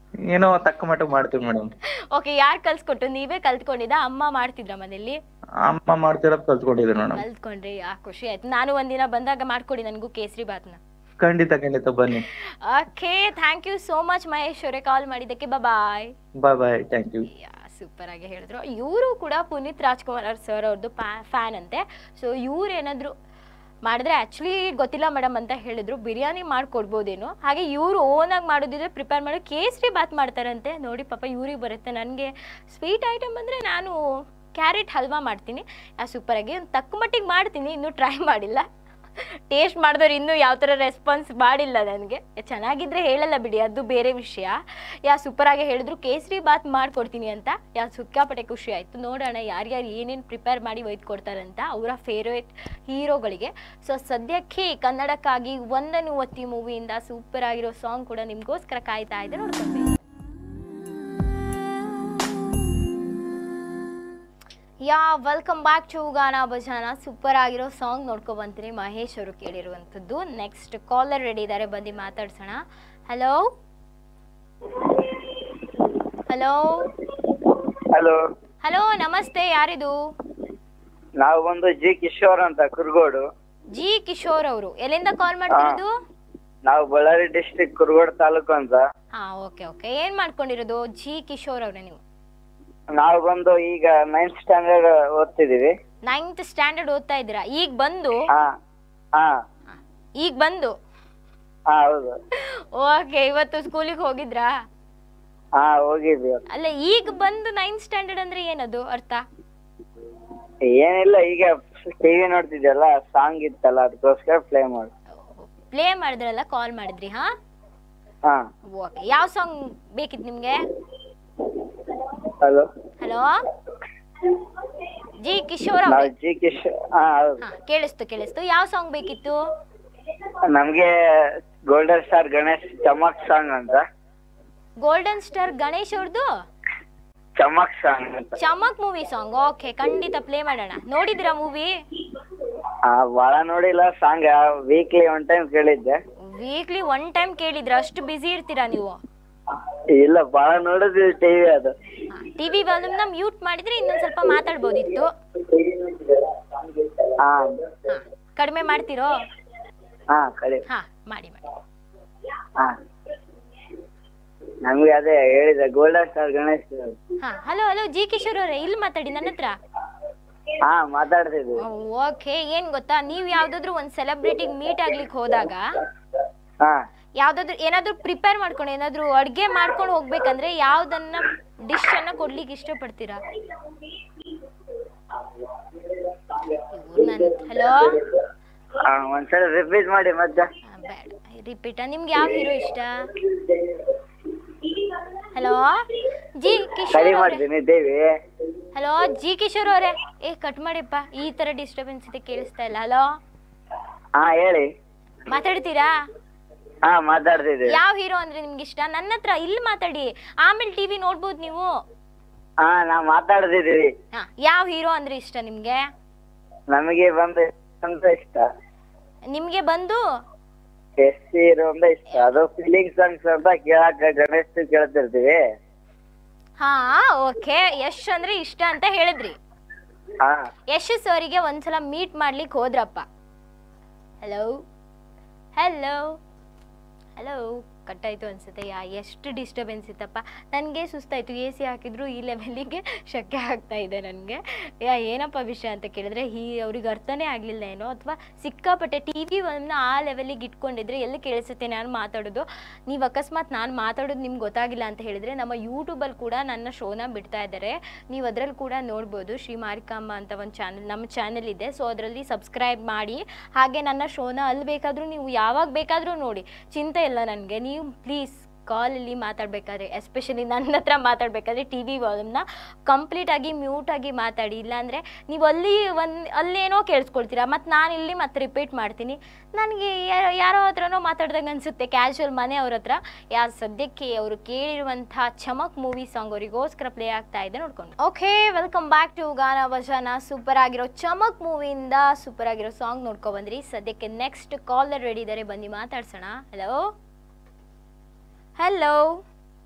ಏನೋ ತಕ್ಕ ಮಟ್ಟಿಗೆ ಮಾಡ್ತೀವಿ ಮೇಡಮ್ ಓಕೆ ಯಾರು ಕಲ್ಸ್ಕೊಟ್ಟು ನೀವೇ ಕಲ್ತ್ಕೊಂಡಿದ್ದ ಅಮ್ಮ ಮಾಡ್ತಿದ್ರ ಮನೇಲಿ ಅಮ್ಮ ಮಾಡ್ತಿರೋದು ಕಲ್ತ್ಕೊಂಡಿದ್ದೀನಿ ಮೇಡಮ್ ಕಲ್ತ್ಕೊಂಡ್ರಿ ಆ ಖುಷಿ ಆಯ್ತು ನಾನು ಒಂದಿನ ಬಂದಾಗ ಮಾಡ್ಕೊಡಿ ನನಗೂ ಕೇಸರಿ ಬಾತ್ನ ಖಂಡಿತ ಖಂಡಿತ ಬನ್ನಿ okay thank you so much Mahesh ಅವರೇ ಕಾಲ್ ಮಾಡಿದ್ದಕ್ಕೆ bye bye bye thank you super ಆಗಿ ಹೇಳಿದ್ರು ಇವರು ಕೂಡ ಪುನೀತ್ ರಾಜ್ಕುಮಾರ್ ಅವ್ರ ಸರ್ ಅವ್ರದ್ದು ಫ್ಯಾನ್ ಅಂತೆ ಸೊ ಇವ್ರು ಏನಾದ್ರು ಮಾಡಿದ್ರೆ ಆ್ಯಕ್ಚುಲಿ ಗೊತ್ತಿಲ್ಲ ಮೇಡಮ್ ಅಂತ ಹೇಳಿದ್ರು ಬಿರಿಯಾನಿ ಮಾಡ್ಕೊಡ್ಬೋದೇನೋ ಹಾಗೆ ಇವರು ಓನಾಗಿ ಮಾಡೋದಿದ್ರೆ ಪ್ರಿಪೇರ್ ಮಾಡಿ ಕೇಸರಿ ಬಾತ್ ಮಾಡ್ತಾರಂತೆ ನೋಡಿ ಪಾಪ ಇವ್ರಿಗೆ ಬರುತ್ತೆ ನನಗೆ ಸ್ವೀಟ್ ಐಟಮ್ ಅಂದರೆ ನಾನು ಕ್ಯಾರೆಟ್ ಹಲ್ವಾ ಮಾಡ್ತೀನಿ ಸೂಪರಾಗಿ ಒಂದು ತಕ್ಕ ಮಟ್ಟಿಗೆ ಮಾಡ್ತೀನಿ ಇನ್ನೂ ಟ್ರೈ ಮಾಡಿಲ್ಲ ಟೇಸ್ಟ್ ಮಾಡಿದವ್ರು ಇನ್ನೂ ಯಾವ ಥರ ರೆಸ್ಪಾನ್ಸ್ ಮಾಡಿಲ್ಲ ನನಗೆ ಚೆನ್ನಾಗಿದ್ರೆ ಹೇಳಲ್ಲ ಬಿಡಿ ಅದು ಬೇರೆ ವಿಷಯ ಯಾ ಸೂಪರಾಗಿ ಹೇಳಿದ್ರು ಕೇಸರಿ ಬಾತ್ ಮಾಡ್ಕೊಡ್ತೀನಿ ಅಂತ ಯಾ ಸಿಕ್ಕಾಪಟ್ಟೆ ಖುಷಿ ಆಯಿತು ನೋಡೋಣ ಯಾರ್ಯಾರು ಏನೇನು ಪ್ರಿಪೇರ್ ಮಾಡಿ ಒಯ್ದು ಕೊಡ್ತಾರಂತ ಅವರ ಫೇವ್ರೇಟ್ ಹೀರೋಗಳಿಗೆ ಸೊ ಸದ್ಯಕ್ಕೆ ಕನ್ನಡಕ್ಕಾಗಿ ಒಂದನು ಒತ್ತಿ ಮೂವಿಯಿಂದ ಸೂಪರ್ ಆಗಿರೋ ಸಾಂಗ್ ಕೂಡ ನಿಮಗೋಸ್ಕರ ಕಾಯ್ತಾ ಇದೆ ನೋಡ್ಕೊಂಡು ಯಾ ವೆಲ್ಕಮ್ ಬ್ಯಾಕ್ ಟು ಗಾನ ಭಜಾನ ಸೂಪರ್ ಆಗಿರೋ ಸಾಂಗ್ ನೋಡ್ಕೊ ಬಂತೀನಿ ಮಹೇಶ್ ಅವರು ಕೇಳಿರುವಂಥದ್ದು ನೆಕ್ಸ್ಟ್ ಕಾಲರ್ ರೆಡಿ ಇದ್ದಾರೆ ಬಂದು ಮಾತಾಡ್ಸೋಣ ಹಲೋ ಹಲೋ ಹಲೋ ಹಲೋ ನಮಸ್ತೆ ಯಾರಿದು ನಾವು ಬಂದು ಜಿ ಕಿಶೋರ್ ಅಂತ ಕುರ್ಗೋಡು ಜಿ ಕಿಶೋರ್ ಅವರು ಎಲ್ಲಿಂದ ಕಾಲ್ ಮಾಡ್ತಿರೋದು ನಾವು ಬಳ್ಳಾರಿ ಡಿಸ್ಟ್ರಿಕ್ಟ್ ಕುರ್ಗೋಡು ತಾಲೂಕು ಅಂತ ಹಾ ಓಕೆ ಓಕೆ ಏನ್ ಮಾಡ್ಕೊಂಡಿರೋದು ಜಿ ಕಿಶೋರ್ ಅವ್ರೆ ನೀವು ನಾವು ಬಂದು ಈಗ ನೈನ್ತ್ ಸ್ಟ್ಯಾಂಡರ್ಡ್ ಓದ್ತಿದೀವಿ ನೈನ್ತ್ ಸ್ಟ್ಯಾಂಡರ್ಡ್ ಓದ್ತಾ ಇದ್ದೀರಾ ಈಗ ಬಂದು ಹಾ ಹಾ ಈಗ ಬಂದು ಹಾ ಹೌದು ಓಕೆ ಇವತ್ತು ಸ್ಕೂಲಿಗೆ ಹೋಗಿದ್ರಾ ಹಾ ಹೋಗಿದ್ವಿ ಅಲ್ಲ ಈಗ ಬಂದು ನೈನ್ತ್ ಸ್ಟ್ಯಾಂಡರ್ಡ್ ಅಂದ್ರೆ ಏನದು ಅರ್ಥ ಏನಿಲ್ಲ ಈಗ ಟಿವಿ ನೋಡ್ತಿದ್ಯಲ್ಲ ಸಾಂಗ್ ಇತ್ತಲ್ಲ ಅದಕ್ಕೋಸ್ಕರ ಪ್ಲೇ ಮಾಡಿ ಪ್ಲೇ ಮಾಡಿದ್ರಲ್ಲ ಕಾಲ್ ಮಾಡಿದ್ರಿ ಹಾ ಹಾ ಓಕೆ ಯಾವ ಸಾಂಗ್ ಬೇಕಿತ್ತು ನಿಮ್ಗೆ ಹಲೋ ಹಲೋ ಜಿ ಕಿಶೋರ್ ನಾವು ಅವ್ರೆ ಜಿ ಕಿಶೋರ್ ಹಾ ಹೌದು ಹಾ ಕೇಳಿಸ್ತು ಕೇಳಿಸ್ತು ಯಾವ ಸಾಂಗ್ ಬೇಕಿತ್ತು ನಮ್ಗೆ golden star Ganesh Chamak song ಅಂತ ಗೋಲ್ಡನ್ ಸ್ಟಾರ್ ಗಣೇಶ್ ಅವ್ರದ್ದು ಚಮಕ್ ಸಾಂಗ್ ಅಂತ ಚಮಕ್ ಮೂವಿ ಸಾಂಗ್ ಓಕೆ ಖಂಡಿತ ಪ್ಲೇ ಮಾಡೋಣ ನೋಡಿದಿರಾ ಮೂವಿ ಹಾ ಭಾಳ ನೋಡಿಲ್ಲ ಸಾಂಗ್ ವೀಕ್ಲಿ ಒನ್ ಟೈಮ್ ಕೇಳಿದ್ದೆ ವೀಕ್ಲಿ ಒನ್ ಟೈಮ್ ಕೇಳಿದ್ರ ಅಷ್ಟು ಬ್ಯುಸಿ ಇರ್ತೀರಾ ನೀವು ಇಲ್ಲ ಭಾಳ ನೋಡಿದ್ವಿ ಟಿವಿ ಅದು ಟಿವಿ ವಾಲ್ಯೂಮ್ನ ಮ್ಯೂಟ್ ಮಾಡಿದ್ರೆ ಇನ್ನೊಂದ್ ಸ್ವಲ್ಪ ಮಾತಾಡ್ಬೋದಿತ್ತು ಹಾ ಹಾ ಕಡಿಮೆ ಮಾಡ್ತಿರೋ ಹಾ ಕಳಿ ಹಾ ಮಾಡಿ ಮಾಡಿ ಹಾ ನಮ್ಗೆ ಅದೇ ಹೇಳಿದೆ ಗೋಲ್ಡನ್ ಸ್ಟಾರ್ ಗಣೇಶ್ ಹಾ ಹಲೋ ಹಲೋ ಜಿ ಕಿಶೋರ್ ಅವರೇ ಇಲ್ಲಿ ಮಾತಾಡಿ ನನ್ನ ಹತ್ರ ಹಾ ಮಾತಾಡ್ತಿದ್ವಿ ಓಕೆ ಏನ್ ಗೊತ್ತಾ ನೀವು ಯಾವ್ದಾದ್ರು ಒಂದ್ ಸೆಲೆಬ್ರಿಟಿಗೆ ಮೀಟ್ ಆಗ್ಲಿಕ್ಕೆ ಹೋದಾಗ ಹಾ ಯಾವ್ದಾದ್ರು ಏನಾದ್ರು ಪ್ರಿಪೇರ್ ಮಾಡ್ಕೊಂಡು ಏನಾದ್ರು ಅಡ್ಗೆ ಮಾಡ್ಕೊಂಡು ಹೋಗ್ಬೇಕಂದ್ರೆ ಯಾವ್ದನ್ನ ಡಿಶ್ ಅನ್ನ ಕೊಡ್ಲಿಕ್ಕೆ ಇಷ್ಟಪಡ್ತೀರಾ ಹಲೋ ಹಾ ಒಂದ್ಸಲ ರಿಪೀಟ್ ಮಾಡಿ ಮತ್ತೆ ಬೇಡ ರಿಪೀಟ ನಿಮ್ಗೆ ಯಾವ ಹೀರೋ ಇಷ್ಟ ಹಲೋ ಜಿ ಕಿಶೋರ್ ಕಡಿ ಅವ್ರೆ ಮಾಡ್ತೀನಿ ದೇವಿ ಹಲೋ ಜಿ ಕಿಶೋರ್ ಅವರೇ ಏ ಕಟ್ ಮಾಡಿಪ್ಪ ಈ ತರ ಡಿಸ್ಟರ್ಬೆನ್ಸ್ ಇದೆ ಕೇಳಿಸ್ತಾ ಇಲ್ಲ ಹಲೋ ಹಾ ಹೇಳಿ ಮಾತಾಡ್ತೀರಾ ಹಾ ಮಾತಾಡ್ತಿದ್ವಿ ಯಾವ ಹೀರೋ ಅಂದ್ರೆ ನಿಮ್ಗೆ ಇಷ್ಟ ನನ್ನ ಹತ್ರ ಇಲ್ಲಿ ಮಾತಾಡಿ ಆಮೇಲೆ ಟಿವಿ ನೋಡ್ಬೋದು ನೀವು ಹಾ ನಾವ್ ಮಾತಾಡ್ತಿದೀವಿ ಹಾ ಯಾವ ಹೀರೋ ಅಂದ್ರೆ ಇಷ್ಟ ನಿಮ್ಗೆ ನಮಗೆ ಬಂದು ಅಂತ ಇಷ್ಟ ನಿಮ್ಗೆ ಬಂದು ಎಸ್ ಹೀರೋ ಅಂತ ಇಷ್ಟ ಅದು ಫೀಲಿಂಗ್ ಸಾಂಗ್ಸ್ ಅಂತ ಕೇಳಾಕ ಗಣೇಶ್ ಕೇಳ್ತಿರ್ತೀವಿ ಹಾ ಓಕೆ ಯಶ್ ಅಂದ್ರೆ ಇಷ್ಟ ಅಂತ ಹೇಳಿದ್ರಿ ಹಾ ಯಶ್ ಸರಿಗೆ ಒಂದ್ಸಲ ಮೀಟ್ ಮಾಡ್ಲಿಕ್ಕೆ ಹೋದ್ರಪ್ಪ ಹಲೋ ಹಲೋ ಹಲೋ ಕಟ್ಟಾಯ್ತು ಅನ್ಸುತ್ತೆ ಯಾ ಎಷ್ಟು ಡಿಸ್ಟರ್ಬೆನ್ಸ್ ಇತ್ತಪ್ಪ ನನಗೆ ಸುಸ್ತಾಯ್ತು ಎ ಸಿ ಹಾಕಿದ್ರು ಈ ಲೆವೆಲಿಗೆ ಶಕ್ಯ ಆಗ್ತಾ ಇದೆ ನನಗೆ ಯಾ ಏನಪ್ಪ ವಿಷಯ ಅಂತ ಕೇಳಿದ್ರೆ ಈ ಅವ್ರಿಗೆ ಅರ್ಥನೇ ಆಗಲಿಲ್ಲ ಏನೋ ಅಥವಾ ಸಿಕ್ಕಾಪಟ್ಟೆ ಟಿ ವಿ ಒಂದು ಆ ಲೆವೆಲಿಗೆ ಇಟ್ಕೊಂಡಿದ್ರೆ ಎಲ್ಲಿ ಕೇಳಿಸುತ್ತೆ ನಾನು ಮಾತಾಡೋದು ನೀವು ಅಕಸ್ಮಾತ್ ನಾನು ಮಾತಾಡೋದು ನಿಮ್ಗೆ ಗೊತ್ತಾಗಿಲ್ಲ ಅಂತ ಹೇಳಿದ್ರೆ ನಮ್ಮ ಯೂಟ್ಯೂಬಲ್ಲಿ ಕೂಡ ನನ್ನ ಶೋನ ಬಿಡ್ತಾ ಇದ್ದಾರೆ ನೀವು ಅದರಲ್ಲಿ ಕೂಡ ನೋಡ್ಬೋದು ಶ್ರೀ ಮಾರಿಕಾಂಬ ಅಂತ ಒಂದು ಚಾನಲ್ ನಮ್ಮ ಚಾನಲ್ ಇದೆ ಸೊ ಅದರಲ್ಲಿ ಸಬ್ಸ್ಕ್ರೈಬ್ ಮಾಡಿ ಹಾಗೆ ನನ್ನ ಶೋನ ಅಲ್ಲಿ ಬೇಕಾದರೂ ನೀವು ಯಾವಾಗ ಬೇಕಾದರೂ ನೋಡಿ ಚಿಂತೆ ಇಲ್ಲ ನನಗೆ ನೀವು ಪ್ಲೀಸ್ ಕಾಲಲ್ಲಿ ಮಾತಾಡಬೇಕಾದ್ರೆ ಎಸ್ಪೆಷಲಿ ನನ್ನ ಹತ್ರ ಮಾತಾಡಬೇಕಾದ್ರೆ ಟಿ ವಿ ವಾಲ್ಯೂಮ್ನ ಕಂಪ್ಲೀಟಾಗಿ ಮ್ಯೂಟಾಗಿ ಮಾತಾಡಿ ಇಲ್ಲಾಂದರೆ ನೀವು ಅಲ್ಲಿ ಒಂದು ಅಲ್ಲೇನೋ ಕೇಳಿಸ್ಕೊಳ್ತೀರಾ ಮತ್ತು ನಾನು ಇಲ್ಲಿ ಮತ್ತೆ ರಿಪೀಟ್ ಮಾಡ್ತೀನಿ ನನಗೆ ಯಾರೋ ಹತ್ರನೋ ಮಾತಾಡ್ದಂಗೆ ಅನಿಸುತ್ತೆ ಕ್ಯಾಶುವಲ್ ಮನೆಯವ್ರ ಹತ್ರ ಯಾ ಸದ್ಯಕ್ಕೆ ಅವರು ಕೇಳಿರುವಂಥ ಚಮಕ್ ಮೂವಿ ಸಾಂಗ್ ಅವರಿಗೋಸ್ಕರ ಪ್ಲೇ ಆಗ್ತಾ ಇದೆ ನೋಡ್ಕೊಂಡು ಓಕೆ ವೆಲ್ಕಮ್ ಬ್ಯಾಕ್ ಟು ಗಾನ ಭಜನ ಸೂಪರ್ ಆಗಿರೋ ಚಮಕ್ ಮೂವಿಯಿಂದ ಸೂಪರ್ ಆಗಿರೋ ಸಾಂಗ್ ನೋಡ್ಕೊ ಬಂದ್ರಿ ಸದ್ಯಕ್ಕೆ ನೆಕ್ಸ್ಟ್ ಕಾಲರ್ ರೆಡಿ ಇದ್ದಾರೆ ಬನ್ನಿ ಮಾತಾಡ್ಸೋಣ ಹಲೋ ಹಲೋ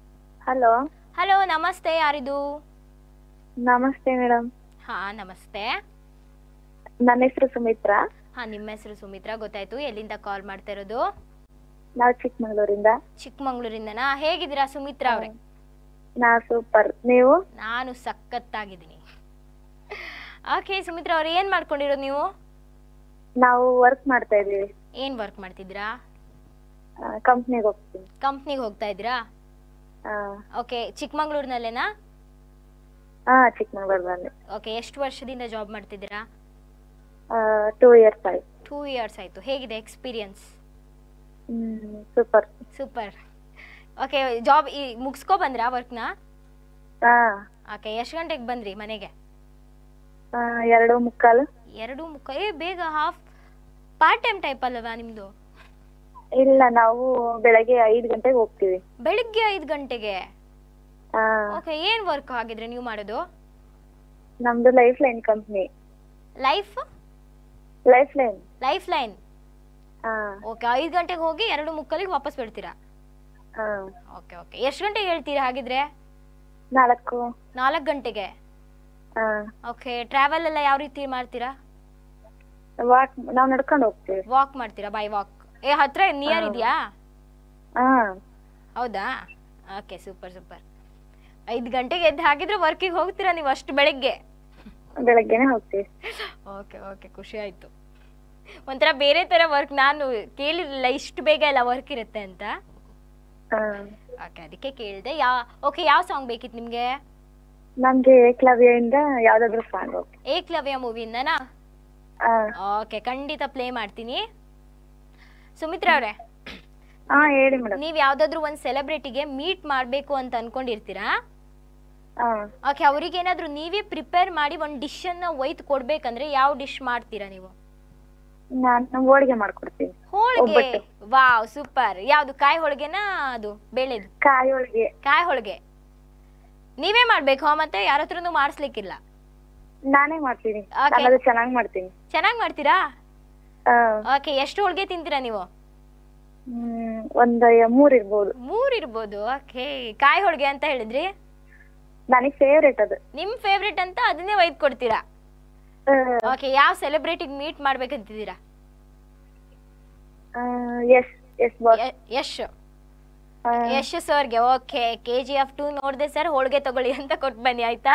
ಹಲೋ ಹಲೋ ನಮಸ್ತೆ ಯಾರಿದು ನಮಸ್ತೆ ಮೇಡಮ್ ಹಾ ನಮಸ್ತೆ ನನ್ನ ಹೆಸರು ಸುಮಿತ್ರಾ ಹಾ ನಿಮ್ಮ ಹೆಸರು ಸುಮಿತ್ರಾ ಗೊತ್ತಾಯ್ತು ಎಲ್ಲಿಂದ ಕಾಲ್ ಮಾಡ್ತಾ ಇರೋದು ನಾವು ಚಿಕ್ಕಮಗಳೂರಿಂದ ಚಿಕ್ಕಮಂಗ್ಳೂರಿಂದನಾ ಹೇಗಿದ್ದೀರಾ ಸುಮಿತ್ರಾ ಅವ್ರೆ ನಾ ಸೂಪರ್ ನೀವು ನಾನು ಸಖತ್ತಾಗಿದ್ದೀನಿ ಓಕೆ ಸುಮಿತ್ರಾ ಅವ್ರೆ ಏನ್ ಮಾಡ್ಕೊಂಡಿರೋದು ನೀವು ನಾವು ವರ್ಕ್ ಮಾಡ್ತಾ ಇದೀವಿ ಏನ್ ವರ್ಕ್ ಮಾಡ್ತಿದ್ದೀರಾ ಕಂಪ್ನಿಗೆ ಹೋಗ್ತೀನಿ ಕಂಪ್ನಿಗೆ ಹೋಗ್ತಾ ಇದ್ದೀರಾ ಆ, ಓಕೆ ಚಿಕ್ಕಮಂಗ್ಳೂರ್ನಲ್ಲೇನಾ ಹಾ ಚಿಕ್ಕಮಗಳೂರಲ್ಲಿ ಓಕೆ ಎಷ್ಟು ವರ್ಷದಿಂದ ಜಾಬ್ ಮಾಡ್ತಿದ್ದೀರಾ ಟೂ ಇಯರ್ಸ್ ಆಯ್ತು ಟೂ ಇಯರ್ಸ್ ಆಯ್ತು ಹೇಗಿದೆ ಎಕ್ಸ್ಪೀರಿಯನ್ಸ್ ಹ್ಮ್ ಸೂಪರ್ ಸೂಪರ್ ಓಕೆ ಜಾಬ್ ಈ ಮುಗಿಸ್ಕೊ ಬಂದ್ರಾ ವರ್ಕ್ನ ಹಾ ಓಕೆ ಎಷ್ಟು ಗಂಟೆಗೆ ಬಂದ್ರಿ ಮನೆಗೆ ಆ, ಎರಡು ಮುಕ್ಕಾಲು ಎರಡು ಮುಖ ಏ ಬೇಗ ಹಾಫ್ ಪಾರ್ಟ್ ಟೈಮ್ ಟೈಪ್ ಅಲ್ಲವಾ ನಿಮ್ದು ಇಲ್ಲ ನಾವು ಬೆಳಗ್ಗೆ ಐದು ಗಂಟೆಗೆ ಹೋಗ್ತೀವಿ ಬೆಳಿಗ್ಗೆ ಐದು ಗಂಟೆಗೆ ಆ, ಓಕೆ ಏನ್ ವರ್ಕ್ ಆಗಿದ್ರೆ ನೀವು ಮಾಡೋದು ನಮ್ದು life line company life life line life line ಹಾ ಓಕೆ ಐದು ಗಂಟೆಗೆ ಹೋಗಿ ಎರಡು ಮುಕ್ಕಲಿಗೆ ವಾಪಸ್ ಬಿಡ್ತೀರಾ ಹಾ ಓಕೆ ಓಕೆ ಎಷ್ಟು ಗಂಟೆಗೆ ಹೇಳ್ತೀರಾ ಹಾಗಿದ್ರೆ ನಾಲ್ಕು ನಾಲ್ಕು ಗಂಟೆಗೆ ಹಾ ಓಕೆ ಟ್ರಾವೆಲ್ ಎಲ್ಲ ಯಾವ ರೀತಿ ಮಾಡ್ತೀರಾ ವಾಕ್ ನಾವು ನಡ್ಕೊಂಡು ಹೋಗ್ತೀವಿ ವಾಕ್ ಮಾಡ್ತೀರಾ ಬೈ ವಾಕ್ ಏ ಹತ್ರ ನಿಯರ್ ಇದೆಯಾ ಹಾ ಹೌದಾ ಓಕೆ ಸೂಪರ್ ಸೂಪರ್ ಐದು ಗಂಟೆಗೆ ಎದ್ದು ಹಾಗಿದ್ರೆ ವರ್ಕಿಗೆ ಹೋಗ್ತೀರಾ ನೀವು ಅಷ್ಟು ಬೆಳಗ್ಗೆ ಬೆಳಗ್ಗೆನೆ ಹೋಗ್ತೀವಿ ಓಕೆ ಓಕೆ ಖುಷಿ ಆಯ್ತು ಒಂಥರ ಬೇರೆ ತರ ವರ್ಕ್ ನಾನು ಕೇಳಿರ್ಲಿಲ್ಲ ಇಷ್ಟು ಬೇಗ ಎಲ್ಲ ವರ್ಕ್ ಇರುತ್ತೆ ಅಂತ ಹಾ ಓಕೆ ಅದಕ್ಕೆ ಕೇಳಿದೆ ಯಾ ಓಕೆ ಯಾವ ಸಾಂಗ್ ಬೇಕಿತ್ತು ನಿಮಗೆ ನಮ್ಗೆ ಏಕಲವ್ಯದಿಂದ ಯಾವ್ದಾದ್ರು ಸಾಂಗ್ ಓಕೆ ಏಕ್ಲವ್ಯ ಮೂವಿಯಿಂದನಾ ಹಾ ಓಕೆ ಖಂಡಿತ ಪ್ಲೇ ಮಾಡ್ತೀನಿ ಸುಮಿತ್ರಾ ಅವರೇ ಹಾ ಹೇಳಿ ಮೇಡಮ್ ನೀವು ಯಾವ್ದಾದ್ರು ಒಂದು ಸೆಲೆಬ್ರಿಟಿಗೆ ಮೀಟ್ ಮಾಡಬೇಕು ಅಂತ ಅನ್ಕೊಂಡಿರ್ತೀರಾ ಹಾ ಓಕೆ ಅವ್ರಿಗೆ ಏನಾದ್ರು ನೀವೇ ಪ್ರಿಪೇರ್ ಮಾಡಿ ಒಂದು ಡಿಶನ್ನು ಒಯ್ದು ಕೊಡ್ಬೇಕಂದ್ರೆ ಯಾವ ಡಿಶ್ ಮಾಡ್ತೀರಾ ನೀವು ನಾನು ಹೋಳಿಗೆ ಮಾಡ್ಕೊಡ್ತೀನಿ ಹೋಳಿಗೆ ಒಬ್ಬಟ್ಟು. ವಾವ್ ಸೂಪರ್ ಯಾವ್ದು ಕಾಯಿ ಹೋಳಿಗೆನಾ ಅದು ಬೇಳೆದು ಕಾಯಿ ಹೋಳಿಗೆ ಕಾಯಿ ಹೋಳಿಗೆ ನೀವೇ ಮಾಡ್ಬೇಕು ಮತ್ತೆ ಯಾರ ಹತ್ರನೂ ಮಾಡಿಸ್ಲಿಕ್ಕಿಲ್ಲ ನಾನೇ ಮಾಡ್ತೀನಿ Okay. ನಾನು ಅದು ಚೆನ್ನಾಗಿ ಮಾಡ್ತೀನಿ ಚೆನ್ನಾಗಿ ಮಾಡ್ತೀರಾ ಹಾ ಓಕೆ ಎಷ್ಟು ಹೋಳಿಗೆ ತಿಂತೀರಾ ನೀವು ಹ್ಮ್ ಒಂದ್ ಮೂರ್ ಇರ್ಬೋದು ಮೂರ್ ಇರ್ಬೋದು ಓಕೆ ಕಾಯಿ ಹೋಳಿಗೆ ಅಂತ ಹೇಳಿದ್ರಿ ನನಗ್ ಫೇವ್ರೇಟ್ ಅದು ನಿಮ್ ಫೇವ್ರೆಟ್ ಅಂತ ಅದನ್ನೇ ಒಯ್ದು ಕೊಡ್ತೀರಾ ಓಕೆ ಯಾವ ಸೆಲೆಬ್ರಿಟಿಗೆ ಮೀಟ್ ಮಾಡ್ಬೇಕಂತಿದ್ದೀರಾ ಎಸ್ ಎಸ್ ಬಾಸ್ ಯ- ಯಶ್ ಯಶ್ ಸರ್ಗೆ okay K G F two ನೋಡಿದೆ ಸರ್ ಹೋಳಿಗೆ ತಗೊಳ್ಳಿ ಅಂತ ಕೊಟ್ಟು ಬನ್ನಿ ಆಯ್ತಾ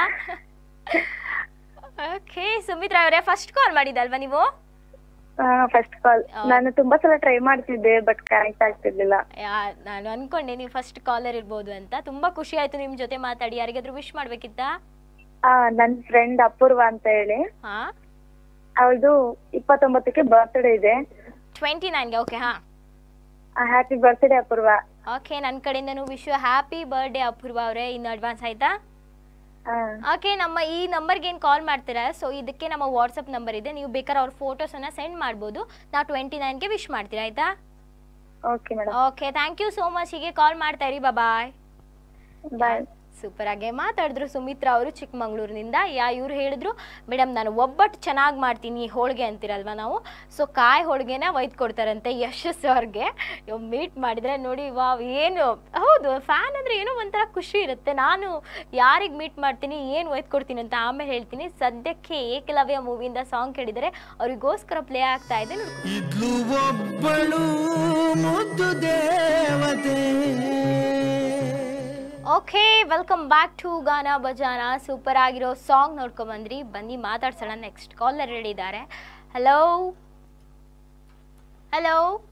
ಓಕೆ ಸುಮಿತ್ರಾ ಅವರೇ ಫಸ್ಟ್ ಕಾಲ್ ಮಾಡಿದಲ್ವಾ ನೀವು ಫಸ್ಟ್ ಕಾಲ್ ಆ. ನಾನು ತುಂಬಾ ಸಲ ಟ್ರೈ ಮಾಡ್ತಿದ್ದೆ ಬಟ್ ಕನೆಕ್ಟ್ ಆಗ್ತಿರ್ಲಿಲ್ಲ ಯಾ- ನಾನು ಅನ್ಕೊಂಡೆ ನೀವು ಫಸ್ಟ್ ಕಾಲರ್ ಇರ್ಬೋದು ಅಂತ ತುಂಬಾ ಖುಷಿ ಆಯ್ತು ನಿಮ್ ಜೊತೆ ಮಾತಾಡಿ ಯಾರಿಗಾದ್ರೂ ವಿಶ್ ಮಾಡ್ಬೇಕಿತ್ತಾ ಆ ನನ್ ಫ್ರೆಂಡ್ ಅಪೂರ್ವ ಅಂತ ಹೇಳಿ ಹಾ ಅವಳದು ಇಪ್ಪತ್ತೊಂಬತ್ತಕ್ಕೆ ಬರ್ತ್ಡೇ ಇದೆ ಟ್ವೆಂಟಿ ನೈನ್ಗೆ ಓಕೆ ಹಾ ಹ್ಯಾಪಿ ಬರ್ತ್ಡೇ ಅಪೂರ್ವ ಓಕೆ ನನ್ನ ಕಡೆಯಿಂದನೂ ವಿಶ್ ಹ್ಯಾಪಿ ಬರ್ಡೇ ಅಪೂರ್ವ ಅವರೇ ಇನ್ನು ಅಡ್ವಾನ್ಸ್ ಆಯ್ತಾ ಆ, ಓಕೆ ನಮ್ಮ ಈ ನಂಬರ್ಗೆ ಏನು ಕಾಲ್ ಮಾಡ್ತೀರಾ ಸೊ ಇದಕ್ಕೆ ನಮ್ಮ ವಾಟ್ಸಪ್ ನಂಬರ್ ಇದೆ ನೀವು ಬೇಕಾದ್ರೆ ಅವ್ರ ಫೋಟೋಸನ್ನು ಸೆಂಡ್ ಮಾಡ್ಬೋದು ನಾವು ಟ್ವೆಂಟಿ ನೈನ್ಗೆ ವಿಶ್ ಮಾಡ್ತೀರಾ ಆಯ್ತಾ okay madam okay thank you so much ಹೀಗೆ ಕಾಲ್ ಮಾಡ್ತಾ ಇರಿ ಬಾಯ್ ಬಾಯ್ ಸೂಪರ್ ಆಗಿ ಮಾತಾಡಿದ್ರು ಸುಮಿತ್ರಾ ಅವರು ಚಿಕ್ಕಮಂಗ್ಳೂರಿನಿಂದ ಯಾ ಇವ್ರು ಹೇಳಿದ್ರು ಮೇಡಮ್ ನಾನು ಒಬ್ಬಟ್ಟು ಚೆನ್ನಾಗಿ ಮಾಡ್ತೀನಿ ಹೋಳಿಗೆ ಅಂತಿರಲ್ವ ನಾವು ಸೊ ಕಾಯಿ ಹೋಳಿಗೆನ ಒಯ್ದು ಕೊಡ್ತಾರಂತೆ ಯಶಸ್ ಅವ್ರಿಗೆ ಮೀಟ್ ಮಾಡಿದ್ರೆ ನೋಡಿ ವಾವ್ ಏನು ಹೌದು ಫ್ಯಾನ್ ಅಂದರೆ ಏನೋ ಒಂಥರ ಖುಷಿ ಇರುತ್ತೆ ನಾನು ಯಾರಿಗೆ ಮೀಟ್ ಮಾಡ್ತೀನಿ ಏನು ಒಯ್ದು ಕೊಡ್ತೀನಿ ಅಂತ ಆಮೇಲೆ ಹೇಳ್ತೀನಿ ಸದ್ಯಕ್ಕೆ ಏಕಲವ್ಯ ಮೂವಿಯಿಂದ ಸಾಂಗ್ ಕೇಳಿದರೆ ಅವರಿಗೋಸ್ಕರ ಪ್ಲೇ ಆಗ್ತಾ ಇದೆ ನೋಡ್ಕೊ. ಇದ್ಲು ಒಬ್ಬಳು ಮುದ್ದು ದೇವತೆ ಓಕೆ ವೆಲ್ಕಮ್ ಬ್ಯಾಕ್ ಟು ಗಾನ ಬಜಾನ ಸೂಪರ್ ಆಗಿರೋ ಸಾಂಗ್ ನೋಡ್ಕೊಂಡ್ ಬಂದ್ರಿ ಬನ್ನಿ ಮಾತಾಡ್ಸೋಣ ನೆಕ್ಸ್ಟ್ ಕಾಲರ್ ಹೇಳಿದ್ದಾರೆ ಹಲೋ ಹಲೋ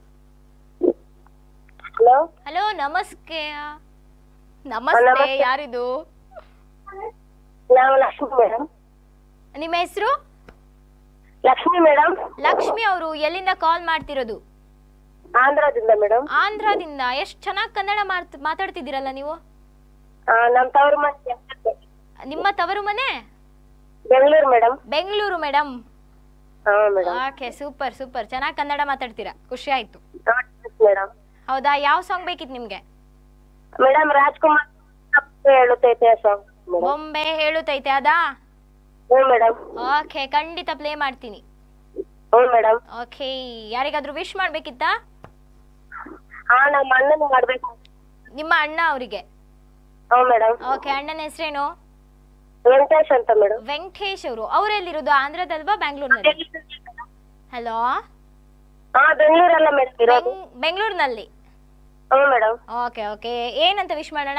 ಹಲೋ ಹಲೋ ನಮಸ್ತೆ ನಮಸ್ತೆ ನಮಸ್ತೆ. ಯಾರಿದು ನಾವು ಲಕ್ಷ್ಮಿ ಮೇಡಮ್ ನಿಮ್ಮ ಹೆಸರು ಲಕ್ಷ್ಮಿ ಮೇಡಮ್ ಲಕ್ಷ್ಮಿ ಅವರು ಎಲ್ಲಿಂದ ಕಾಲ್ ಮಾಡ್ತಿರೋದು ಆಂಧ್ರದಿಂದ ಮೇಡಮ್ ಆಂಧ್ರದಿಂದ ಎಷ್ಟು ಚೆನ್ನಾಗಿ ಕನ್ನಡ ಮಾತ್ ಮಾತಾಡ್ತಿದ್ದೀರಲ್ಲ ನೀವು ನಮ್ ತವರು ಮನೆ ನಿಮ್ಮ ತವರು ಮನೆ ಬೆಂಗಳೂರು ಮೇಡಮ್ ಬೆಂಗಳೂರು ಮೇಡಮ್ ಹಾ ಮೇಡಮ್ ಓಕೆ ಸೂಪರ್ ಸೂಪರ್ ಚೆನ್ನಾಗಿ ಕನ್ನಡ ಮಾತಾಡ್ತೀರಾ ಖುಷಿ ಆಯ್ತು ಮೇಡಮ್ ಹೌದಾ ಯಾವ ಸಾಂಗ್ ಬೇಕಿತ್ತು ನಿಮ್ಗೆ ಮೇಡಮ್ ರಾಜ್ಕುಮಾರ್ ಹೇಳುತ್ತೈತೆ ಸಾಂಗ್ ಬೊಂಬೆ ಹೇಳುತ್ತೈತೆ ಅದಾ ಹ್ಞೂ ಮೇಡಮ್ ಓಕೆ ಖಂಡಿತ ಪ್ಲೇ ಮಾಡ್ತೀನಿ ಹ್ಞೂ ಮೇಡಮ್ ಓಕೆ ಯಾರಿಗಾದ್ರೂ ವಿಶ್ ಮಾಡ್ಬೇಕಿತ್ತಾ ಹಾ ನಮ್ಮ ಅಣ್ಣನ ಮಾಡ್ಬೇಕು ನಿಮ್ಮ ಅಣ್ಣ ಅವರಿಗೆ ಹಾ ಮೇಡಮ್ ಓಕೆ ಅಣ್ಣನ ಹೆಸರೇನು ವೆಂಕಟೇಶ್ ಅಂತ ಮೇಡಮ್ ವೆಂಕಟೇಶ್ ಅವರು ಅವರೆಲ್ಲಿರೋದು ಆಂಧ್ರದಲ್ವಾ ಬ್ಯಾಂಗ್ಳೂರ್ನಲ್ಲಿ ಹಲೋ ಹಾ ಬೆಂಗಳೂರಲ್ಲ ಮೇಡಮ್ ಇರೋದು ಬೆಂಗಳೂರಿನಲ್ಲಿ ಹಾ ಮೇಡಮ್ ಓಕೆ ಓಕೆ ಏನಂತ ವಿಶ್ ಮಾಡೋಣ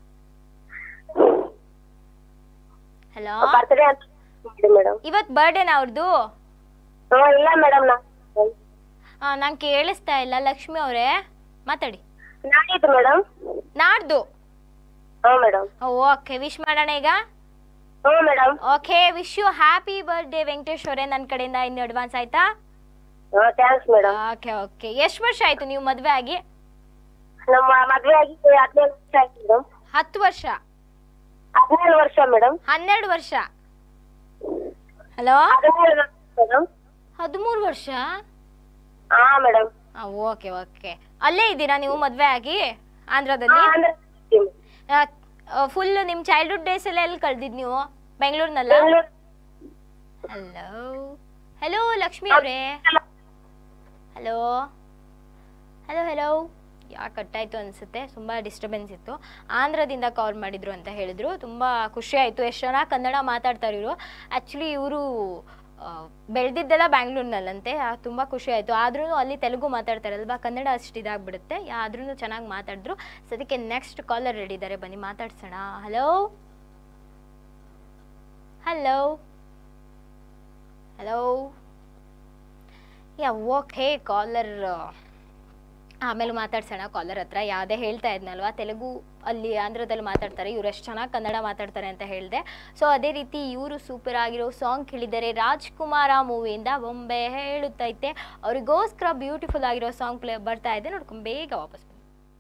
ಹಲೋ ಬರ್ತ್ಡೇ ಅಂತ ಮಾಡಿ ಮೇಡಮ್ ಇವತ್ತು ಬರ್ಡೇನಾ ಅವ್ರದ್ದು ಹಾ ಇಲ್ಲ ಮೇಡಮ್ ನಾ ನಂಗೆ ಕೇಳಿಸ್ತಾ ಇಲ್ಲ ಲಕ್ಷ್ಮಿ ಅವರೇ ಮಾತಾಡಿ ನಾಡಿದ್ದು ಮೇಡಮ್ ನಾಡ್ದು ಹಾ ಮೇಡಮ್ ಓಕೆ ವಿಶ್ ಮಾಡೋಣ ಈಗ ಹಾ madam okay wish you happy birthday Venkatesh ಅವರೇ ನನ್ನ ಕಡೆಯಿಂದ ಇನ್ನು ಅಡ್ವಾನ್ಸ್ ಆಯ್ತಾ ಹಾ ಥ್ಯಾಂಕ್ಸ್ ಮೇಡಮ್ ಓಕೆ ಓಕೆ ಎಷ್ಟು ವರ್ಷ ಆಯ್ತು ನೀವು ಮದುವೆ ಆಗಿ ನಮ್ಮ ಮದ್ವೆ ಆಗಿ ಹದಿನೇಳು ವರ್ಷ ಆಯ್ತು ಮೇಡಮ್ ಹತ್ತು ವರ್ಷ ಹದಿನೇಳು ವರ್ಷ ಮೇಡಮ್ ಹನ್ನೆರಡು ವರ್ಷ ಹಲೋ ಹದಿನೇಳು ವರ್ಷ ಮೇಡಮ್ ಹದಿಮೂರು ವರ್ಷ ಹಾ ಮೇಡಮ್ ಓಕೆ ಓಕೆ ಅಲ್ಲೇ ಇದ್ದೀರಾ ನೀವು ಮದುವೆ ಆಗಿ ಆಂಧ್ರದಲ್ಲಿ ಅಂದ್ರೆ ಫುಲ್ ನಿಮ್ಮ ಚೈಲ್ಡ್ಹುಡ್ ಡೇಸ್ ಎಲ್ಲ ಎಲ್ಲಿ ಕಳ್ದಿದ್ ನೀವು ಬೆಂಗಳೂರಿನಲ್ಲ ಬೆಂಗಳೂರು ಹಲೋ ಹಲೋ ಲಕ್ಷ್ಮಿ ಅವರೇ ಹಲೋ ಹಲೋ ಹಲೋ ಯಾಕೆ ಕಟ್ಟಾಯ್ತು ಅನಿಸುತ್ತೆ ತುಂಬ ಡಿಸ್ಟರ್ಬೆನ್ಸ್ ಇತ್ತು ಆಂಧ್ರದಿಂದ ಕಾಲ್ ಮಾಡಿದ್ರು ಅಂತ ಹೇಳಿದ್ರು ತುಂಬ ಖುಷಿ ಆಯಿತು ಎಷ್ಟು ಚೆನ್ನಾಗಿ ಕನ್ನಡ ಮಾತಾಡ್ತಾರೆ ಇವರು ಆ್ಯಕ್ಚುಲಿ ಇವರು ಬೆಳೆದಿದ್ದೆಲ್ಲ ಬ್ಯಾಂಗ್ಳೂರ್ನಲ್ಲಂತೆ ತುಂಬ ಖುಷಿ ಆಯಿತು ಆದ್ರೂ ಅಲ್ಲಿ ತೆಲುಗು ಮಾತಾಡ್ತಾರಲ್ವಾ ಕನ್ನಡ ಅಷ್ಟು ಇದಾಗ್ಬಿಡುತ್ತೆ ಆದ್ರೂ ಚೆನ್ನಾಗಿ ಮಾತಾಡಿದ್ರು ಸದ್ಯಕ್ಕೆ ನೆಕ್ಸ್ಟ್ ಕಾಲರ್ ರೆಡಿ ಇದ್ದಾರೆ ಬನ್ನಿ ಮಾತಾಡ್ಸೋಣ hello hello hello yeah okay caller ಆಮೇಲೆ ಮಾತಾಡ್ಸೋಣ ಕಾಲರ್ ಹತ್ರ ಯಾವುದೇ ಹೇಳ್ತಾ ಇದ್ನಲ್ವಾ ತೆಲುಗು ಅಲ್ಲಿ ಆಂಧ್ರದಲ್ಲಿ ಮಾತಾಡ್ತಾರೆ ಇವ್ರು ಎಷ್ಟು ಚೆನ್ನಾಗಿ ಕನ್ನಡ ಮಾತಾಡ್ತಾರೆ ಅಂತ ಹೇಳಿದೆ ಸೊ ಅದೇ ರೀತಿ ಇವರು ಸೂಪರ್ ಆಗಿರೋ ಸಾಂಗ್ ಕೇಳಿದ್ದಾರೆ ರಾಜ್ಕುಮಾರ ಮೂವಿಯಿಂದ ಬೊಂಬೆ ಹೇಳುತ್ತೈತೆ ಅವರಿಗೋಸ್ಕರ ಬ್ಯೂಟಿಫುಲ್ ಆಗಿರೋ ಸಾಂಗ್ ಪ್ಲೇ ಬರ್ತಾ ಇದೆ ನೋಡ್ಕೊಂಡು ಬೇಗ ವಾಪಸ್ ಬನ್ನಿ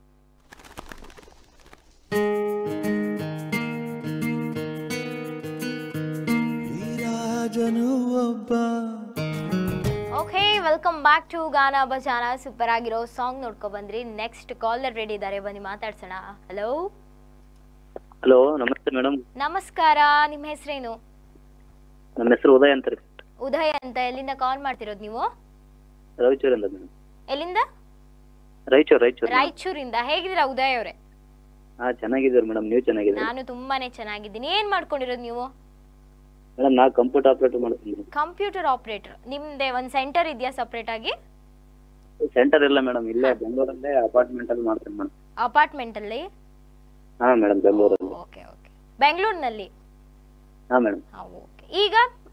ಈ ರಾಜನು ಒಬ್ಬ ಓಕೆ ವೆಲ್ಕಮ್ ಬ್ಯಾಕ್ ಟು ಗಾನ ಬಜಾನ ಸೂಪರ್ ಆಗಿರೋ ಸಾಂಗ್ ನೋಡ್ಕೊ ಬಂದ್ರಿ ನೆಕ್ಸ್ಟ್ ಕಾಲರ್ ರೆಡಿ ಇದ್ದಾರೆ ಬನ್ನಿ ಮಾತಾಡ್ಸೋಣ ಹಲೋ ಹಲೋ ನಮಸ್ತೆ ಮೇಡಮ್ ನಮಸ್ಕಾರ ನಿಮ್ಮ ಹೆಸರೇನು ನಮ್ಮ ಹೆಸರು ಉದಯ್ ಅಂತ ರೀ ಉದಯ್ ಅಂತ ಎಲ್ಲಿಂದ ಕಾಲ್ ಮಾಡ್ತಿರೋದು ನೀವು ರಾಯಚೂರಿಂದ ಮೇಡಮ್ ಎಲ್ಲಿಂದ ರಾಯಚೂರು ರಾಯಚೂರು ರಾಯಚೂರಿಂದ ಹೇಗಿದ್ದೀರಾ ಉದಯ್ ಅವರೇ ಹಾ ಚೆನ್ನಾಗಿದ್ದೀರಿ ಮೇಡಮ್ ನೀವು ಚೆನ್ನಾಗಿದ್ದೀರಿ ನಾನು ತುಂಬಾನೇ ಚೆನ್ನಾಗಿದ್ದೀನಿ ಏನ್ ಮಾಡ್ಕೊಂಡಿರೋದು ನೀವು ಮೇಡಮ್ ನಾ ಕಂಪ್ಯೂಟರ್ ಆಪರೇಟರ್ ಮಾಡ್ತೀನಿ ಕಂಪ್ಯೂಟರ್ ಆಪರೇಟರ್ ನಿಮ್ದೆ ಒಂದ್ ಸೆಂಟರ್ ಇದೆಯಾ ಸಪ್ರೇಟ್ ಆಗಿ ಸೆಂಟರ್ ಇಲ್ಲ ಮೇಡಮ್ ಇಲ್ಲೇ ಬೆಂಗಳೂರಲ್ಲೇ ಅಪಾರ್ಟ್ಮೆಂಟ್ ಅಲ್ಲಿ ಮಾಡ್ತೀನಿ ಮೇಡಮ್ ಅಪಾರ್ಟ್ಮೆಂಟ್ ಅಲ್ಲಿ ಹಾ ಮೇಡಮ್ ಬೆಂಗಳೂರಲ್ಲಿ ಓಕೆ ಓಕೆ ಬೆಂಗಳೂರಿನಲ್ಲಿ ಹಾ ಮೇಡಮ್ ಓಕೆ ಈಗ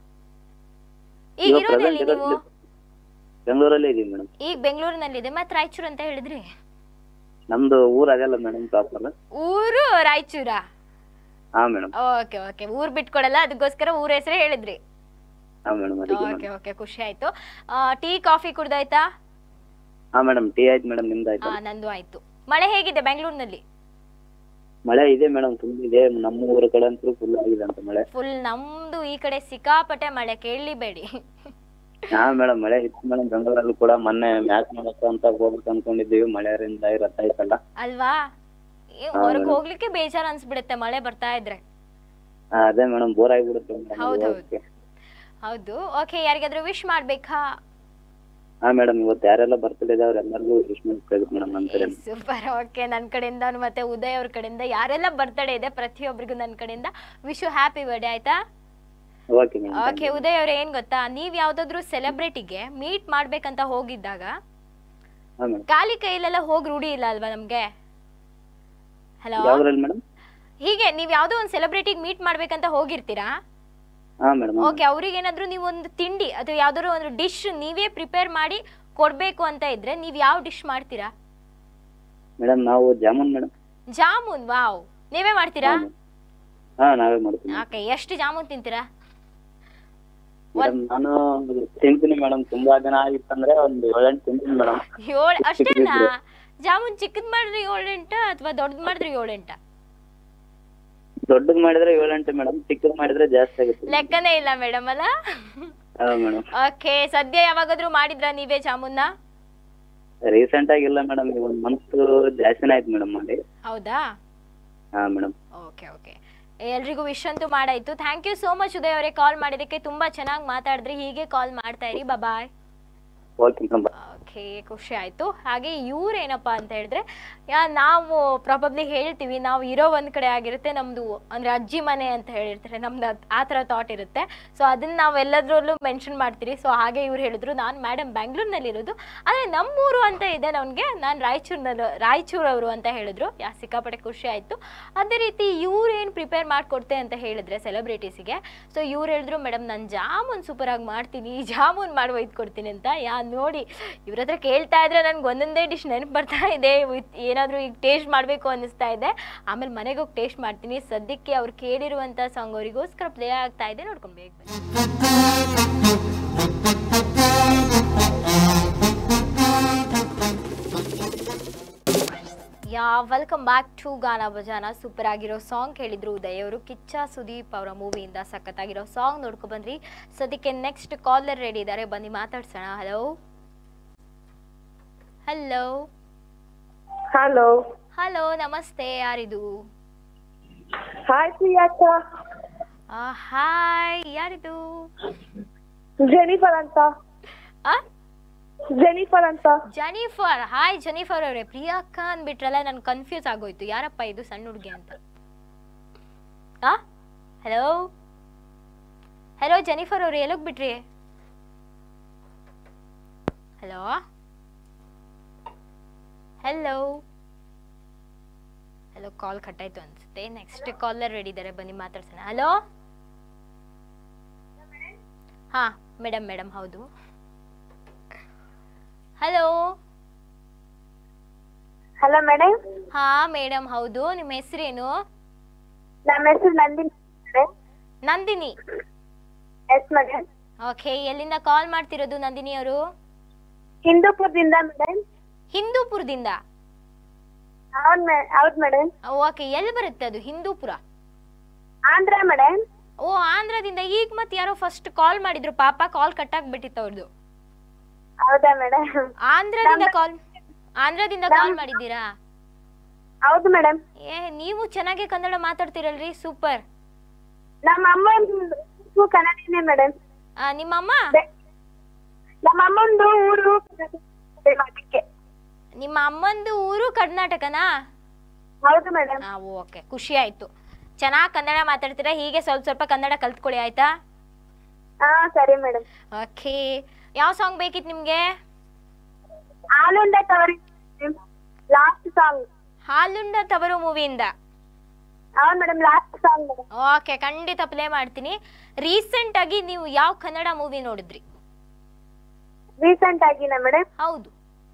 ಈಗ ಇವಾಗ ಇರೋದೆಲ್ಲಿ ಪ್ರೆಸೆಂಟ್ ನೀವು ಬೆಂಗಳೂರಲ್ಲೇ ಇದೀವಿ ಮೇಡಮ್ ಈಗ ಬೆಂಗಳೂರಿನಲ್ಲಿದೆ ಮತ್ತೆ ರಾಯಚೂರು ಅಂತ ಹೇಳಿದ್ರಿ ನಮ್ದು ಊರ್ ಅದಲ್ಲ ಮೇಡಮ್ ಪ್ರಾಪರ್ ಊರು ರಾಯಚೂರಾ ಹಾ ಮೇಡಮ್ ಓಕೆ ಓಕೆ ಊರ್ ಬಿಟ್ಕೊಡಲ್ಲ ಅದಕ್ಕೋಸ್ಕರ ಊರ ಹೆಸರು ಹೇಳಿದ್ರಿ ಹಾ ಮೇಡಮ್ ಅದಕ್ಕೆ ಓಕೆ ಓಕೆ ಖುಷಿ ಆಯ್ತು ಟೀ ಕಾಫಿ ಕುಡ್ದಾಯ್ತಾ ಹಾ ಮೇಡಮ್ ಟೀ ಆಯ್ತು ಮೇಡಮ್ ನಿಮ್ದು ಆಯ್ತು ಆ, ನಂದು ಆಯ್ತು ಮಳೆ ಹೇಗಿದೆ ಬೆಂಗಳೂರಿನಲ್ಲಿ ಮಳೆ ಇದೆ ಮೇಡಮ್ ಫುಲ್ ಇದೆ ನಮ್ಮ ಊರ ಕಡೆ ಅಂತೂ ಫುಲ್ ಆಗಿದೆ ಅಂತ ಮಳೆ ಫುಲ್ ನಮ್ದು ಈ ಕಡೆ ಸಿಕ್ಕಾಪಟ್ಟೆ ಮಳೆ ಕೇಳಲಿಬೇಡಿ ಹಾ ಮೇಡಮ್ ಮಳೆ ಇತ್ತು ಮೇಡಮ್ ಬೆಂಗಳೂರಲ್ಲೂ ಕೂಡ ಮೊನ್ನೆ ಮ್ಯಾಚ್ ನೋಡಕ್ಕೆ ಅಂತ ಹೋಗ್ಬೇಕು ಅನ್ಕೊಂಡಿದ್ದೀವಿ ಮಳೆಯಿಂದ ರದ್ದಾಯ್ತಲ್ಲ ಅಲ್ವಾ ಹಾ, ಹೊರಗೆ madam. ಹೋಗ್ಲಿಕ್ಕೆ ಬೇಜಾರ್ ಅನ್ಸ್ಬಿಡುತ್ತೆ ಮಳೆ ಬರ್ತಾ ಇದ್ರೆ ಹಾ, ಅದೇ ಮೇಡಮ್ ಬೋರ್ ಆಗಿಬಿಡುತ್ತೆ madam ಹೌದ್ ಹೌದ್. ಹೋಗಕ್ಕೆ. ಹೌದು ಓಕೆ ಯಾರಿಗಾದ್ರೂ ವಿಶ್ ಮಾಡ್ಬೇಕಾ ಹಾ ಮೇಡಮ್ ಇವತ್ತು ಯಾರೆಲ್ಲ ಬರ್ತಿದೆ ಅವ್ರೆಲ್ಲರಿಗೂ ವಿಶ್ ಮಾಡ್ಬೇಕು ಮೇಡಮ್ ನನ್ನ ಕಡೆ ಸೂಪರ್ ಓಕೆ ನನ್ನ ಕಡೆಯಿಂದ ಮತ್ತೆ ಉದಯ್ ಅವ್ರ ಕಡೆಯಿಂದ ಯಾರೆಲ್ಲ ಬರ್ತಡೇ ಇದೆ ಪ್ರತಿಯೊಬ್ಬರಿಗೂ ನನ್ನ ಕಡೆಯಿಂದ ವಿಶ್ ಹ್ಯಾಪಿ ಬರ್ಡೇ ಆಯ್ತಾ ಓಕೆ ಮೇಡಮ್ ಓಕೆ ಉದಯ್ ಅವ್ರ ಏನ್ ಗೊತ್ತಾ ನೀವ್ ಯಾವ್ದಾದ್ರು ಸೆಲೆಬ್ರಿಟಿಗೆ ಮೀಟ್ ಮಾಡ್ಬೇಕಂತ ಹೋಗಿದ್ದಾಗ ಹಾ ಮೇಡಮ್ ಖಾಲಿ ಕೈಲೆಲ್ಲ ಹೋಗಿ ರೂಢಿ ಇಲ್ಲ ಅಲ್ವಾ ನಮ್ಗೆ ಹಲೋ ಯಾವ್ದ್ರಲ್ಲಿ ಮೇಡಮ್ ಹೀಗೆ ನೀವ್ ಯಾವ್ದೋ ಒಂದು ಸೆಲೆಬ್ರಿಟಿಗೆ ಮೀಟ್ ಮಾಡ್ಬೇಕಂತ ಹೋಗಿರ್ತೀರಾ ಹಾ ಮೇಡಮ್ ಓಕೆ ಅವ್ರಿಗೆ ಏನಾದ್ರು ನೀವು ಒಂದು ತಿಂಡಿ ಅಥವಾ ಯಾವ್ದಾದ್ರು ಒಂದು ಡಿಶ್ ನೀವೇ ಪ್ರಿಪೇರ್ ಮಾಡಿ ಕೊಡ್ಬೇಕು ಅಂತ ಇದ್ರೆ ನೀವ್ ಯಾವ ಡಿಶ್ ಮಾಡ್ತೀರಾ ಮೇಡಮ್ ನಾವು ಜಾಮೂನ್ ಮೇಡಮ್ ಜಾಮೂನ್ ವಾವ್ ನೀವೇ ಮಾಡ್ತೀರಾ ಹಾ ನಾವೇ ಮಾಡ್ತೀವಿ ಓಕೆ ಎಷ್ಟು ಜಾಮೂನ್ ತಿಂತೀರಾ ಮೇಡಮ್ ನಾನು ತಿಂತೀನಿ ಮೇಡಮ್ ತುಂಬಾ ದಿನ ಆಗಿತ್ತಂದ್ರೆ ಒಂದು ಏಳೆಂಟು ತಿಂತೀನಿ ಮೇಡಮ್ ಏಳು ಅಷ್ಟೇನಾ ಚಿಕ್ಕದಿದ್ರೆ. ಜಾಮೂನ್ ಚಿಕ್ಕದ್ ಮಾಡಿದ್ರೆ ಏಳೆಂಟ ಅಥವಾ ದೊಡ್ಡದ್ ಮಾಡಿದ್ರೆ ಏಳೆಂಟ ದೊಡ್ಡದ್ ಮಾಡಿದ್ರೆ ಏಳೆಂಟು ಮೇಡಮ್ ಚಿಕ್ಕದ್ ಮಾಡಿದ್ರೆ ಜಾಸ್ತಿ ಆಗುತ್ತೆ ಲೆಕ್ಕನೇ ಇಲ್ಲ ಮೇಡಮ್ ಅಲ್ಲ ಹಾ ಮೇಡಮ್ ಓಕೆ ಸದ್ಯ ಯಾವಾಗಾದ್ರೂ ಮಾಡಿದ್ರಾ ನೀವೇ ಜಾಮೂನ್ನ ರೀಸೆಂಟ್ ಆಗಿ ಇಲ್ಲ ಮೇಡಮ್ ಒಂದ್ ಮಂತ್ ಜಾಸ್ತಿನೇ ಆಯ್ತು ಮೇಡಮ್ ಮಾಡಿ ಹೌದಾ ಹಾ ಮೇಡಮ್ ಓಕೆ ಓಕೆ ಎಲ್ರಿಗೂ ವಿಶ್ ಅಂತೂ ಮಾಡಾಯ್ತು thank you so much Uday ಅವರೇ ಕಾಲ್ ಮಾಡಿದ್ದಕ್ಕೆ ತುಂಬಾ ಚೆನ್ನಾಗಿ ಮಾತಾಡಿದ್ರಿ ಹೀಗೆ ಕಾಲ್ ಮಾಡ್ತಾ ಇರಿ bye okay madam okay okay ಖುಷಿ ಆಯಿತು ಹಾಗೆ ಇವ್ರೇನಪ್ಪ ಅಂತ ಹೇಳಿದ್ರೆ ಯಾ ನಾವು ಪ್ರಾಬಬ್ಲಿ ಹೇಳ್ತೀವಿ ನಾವು ಇರೋ ಒಂದು ಕಡೆ ಆಗಿರುತ್ತೆ ನಮ್ಮದು ಅಂದರೆ ಅಜ್ಜಿ ಮನೆ ಅಂತ ಹೇಳಿರ್ತಾರೆ ನಮ್ದು ಅದ್- ಆ ಥರ ಥಾಟ್ ಇರುತ್ತೆ ಸೊ ಅದನ್ನು ನಾವು ಎಲ್ಲದರಲ್ಲೂ ಮೆನ್ಷನ್ ಮಾಡ್ತೀರಿ ಸೊ ಹಾಗೆ ಇವ್ರು ಹೇಳಿದ್ರು ನಾನು ಮೇಡಮ್ ಬ್ಯಾಂಗ್ಳೂರ್ನಲ್ಲಿರೋದು ಆದರೆ ನಮ್ಮೂರು ಅಂತ ಇದೆ ನನಗೆ ನಾನು ರಾಯಚೂರಿನಲ್ಲಿ ರಾಯಚೂರವರು ಅಂತ ಹೇಳಿದ್ರು ಯಾ ಸಿಕ್ಕಾಪಟ್ಟೆ ಖುಷಿ ಆಯಿತು ಅದೇ ರೀತಿ ಇವ್ರು ಏನು ಪ್ರಿಪೇರ್ ಮಾಡಿಕೊಡ್ತೆ ಅಂತ ಹೇಳಿದ್ರೆ ಸೆಲೆಬ್ರಿಟೀಸಿಗೆ ಸೊ ಇವ್ರು ಹೇಳಿದ್ರು ಮೇಡಮ್ ನಾನು ಜಾಮೂನ್ ಸೂಪರಾಗಿ ಮಾಡ್ತೀನಿ ಜಾಮೂನ್ ಮಾಡಿ ಒಯ್ದು ಕೊಡ್ತೀನಿ ಅಂತ ಯಾ ನೋಡಿ ಇವ್ರ ಹತ್ರ ಕೇಳ್ತಾ ಇದ್ರೆ ನನಗೆ ಒಂದೊಂದೇ ಡಿಶ್ ನೆನಪು ಬರ್ತಾ ಇದೆ ವಿತ್ ಏನಾದರೂ ಈಗ ಟೇಸ್ಟ್ ಮಾಡಬೇಕು ಅನ್ನಿಸ್ತಾ ಇದೆ ಆಮೇಲೆ ಮನೆಗೆ ಹೋಗಿ ಟೇಸ್ಟ್ ಮಾಡ್ತೀನಿ ಸದ್ಯಕ್ಕೆ ಅವ್ರು ಕೇಳಿರುವಂಥ ಸಾಂಗ್ ಅವರಿಗೋಸ್ಕರ ಪ್ಲೇ ಆಗ್ತಾ ಇದೆ ನೋಡ್ಕೊಂಡು ಬೇಗ ಬನ್ನಿ ಯಾ ವೆಲ್ಕಮ್ ಬ್ಯಾಕ್ ಟು ಗಾನ ಭಜಾನ ಸೂಪರ್ ಆಗಿರೋ ಸಾಂಗ್ ಕೇಳಿದ್ರು ಉದಯ್ ಅವರು ಕಿಚ್ಚ ಸುದೀಪ್ ಅವರ ಮೂವಿಯಿಂದ ಸಖತ್ತಾಗಿರೋ ಸಾಂಗ್ ನೋಡ್ಕೊ ಬಂದ್ರಿ ಸದ್ಯಕ್ಕೆ ನೆಕ್ಸ್ಟ್ ಕಾಲರ್ ರೆಡಿ ಇದ್ದಾರೆ ಬನ್ನಿ ಮಾತಾಡ್ಸೋಣ ಹಲೋ ಹಲೋ ಹಲೋ ಹಲೋ ನಮಸ್ತೆ ಯಾರಿದು ಹಾಯ್ ಪ್ರಿಯಾಕ್ಕ ಹಾಯ್ ಯಾರಿದು ಜೆನಿಫರ್ ಅಂತ ಆ ಜೆನಿಫರ್ ಅಂತ ಜನಿಫರ್ ಹಾಯ್ ಜನಿಫರ್ ಅವರೇ ಪ್ರಿಯಾಕ್ಕ ಅಂದ್ಬಿಟ್ರಲ್ಲ ನನ್ ಕನ್ಫ್ಯೂಸ್ ಆಗೋಯ್ತು ಯಾರಪ್ಪ ಇದು ಸಣ್ಣ ಹುಡುಗಿ ಅಂತ ಆ ಹಲೋ ಹಲೋ ಜನಿಫರ್ ಅವ್ರು ಎಲ್ಲೋಗ್ ಬಿಟ್ರಿ ಹಲೋ ಹಲೋ ಹಲೋ ಕಾಲ್ ಕಟ್ಟಾಯ್ತು ಅನ್ಸುತ್ತೆ ನೆಕ್ಸ್ಟ್ ಕಾಲರ್ ರೆಡಿ ಇದ್ದಾರೆ ಬನ್ನಿ ಮಾತಾಡ್ಸೋಣ ಹಲೋ ಹಾ ಮೇಡಮ್ ಮೇಡಮ್ ಹೌದು ಹಲೋ ಹಲೋ ಮೇಡಮ್ ಹಾ ಮೇಡಮ್ ಹೌದು ನಿಮ್ಮ ಹೆಸರೇನು ನಮ್ಮ ಹೆಸರು Nandini Nandini yes madam okay ಎಲ್ಲಿಂದ ಕಾಲ್ ಮಾಡ್ತಿರೋದು ನಂದಿನಿ ಅವರು ಹಿಂದೂಪುರದಿಂದ ಮೇಡಮ್ ಹಿಂದೂಪುರದಿಂದ ಹೌದ್ ಮೇ ಹೌದ್ ಮೇಡಮ್ ಓಕೆ ಎಲ್ಲಿ ಬರುತ್ತೆ ಅದು ಹಿಂದೂಪುರ ಆಂಧ್ರ ಮೇಡಮ್ ಓ ಆಂಧ್ರದಿಂದ ಈಗ ಮತ್ತೆ ಯಾರೋ ಫಸ್ಟ್ ಕಾಲ್ ಮಾಡಿದ್ರು ಪಾಪ ಕಾಲ್ ಕಟ್ ಆಗ್ಬಿಟ್ಟಿತ್ತು ಅವ್ರದ್ದು ಹೌದಾ ಮೇಡಮ್ ಆಂಧ್ರದಿಂದ ಕಾಲ್ ಆಂಧ್ರದಿಂದ ಕಾಲ್ ಮಾಡಿದ್ದೀರಾ ಹೌದು ಮೇಡಮ್ ಏ ನೀವು ಚೆನ್ನಾಗಿ ಕನ್ನಡ ಮಾತಾಡ್ತಿರಲ್ರಿ ಸೂಪರ್ ನಮ್ಮ ಅಮ್ಮಂದು ಕನ್ನಡಿನೇ ಮೇಡಮ್ ನಿಮ್ಮಮ್ಮ ನಮ್ಮ ಅಮ್ಮಂದು ಊರು ಅದಕ್ಕೆ ನಿಮ್ಮ ಅಮ್ಮಂದು ಊರು ಕರ್ನಾಟಕನಾ ಹೌದು ಮೇಡಮ್ ಹಾ ಓಕೆ ಖುಷಿ ಆಯ್ತು ಚೆನ್ನಾಗಿ ಕನ್ನಡ ಮಾತಾಡ್ತೀರಾ ಹೀಗೆ ಸ್ವಲ್ಪ ಸ್ವಲ್ಪ ಕನ್ನಡ ಕಲ್ತ್ಕೊಳ್ಳಿ ಆಯ್ತಾ ಹಾ ಸರಿ ಮೇಡಮ್ ಓಕೆ ಯಾವ ಸಾಂಗ್ ಬೇಕಿತ್ತು ನಿಮಗೆ ಆಲೂಂಡ ತವರಿ ಲಾಸ್ಟ್ ಸಾಂಗ್ ಹಾಲುಂಡ ತವರು ಮೂವಿಯಿಂದ ಹೌದು madam last song madam okay ಖಂಡಿತ ಪ್ಲೇ ಮಾಡ್ತೀನಿ ರೀಸೆಂಟ್ ಆಗಿ ನೀವು ಯಾವ ಕನ್ನಡ ಮೂವಿ ನೋಡಿದ್ರಿ ರೀಸೆಂಟ್ ಆಗಿನ ಮೇಡಮ್ ಹೌದು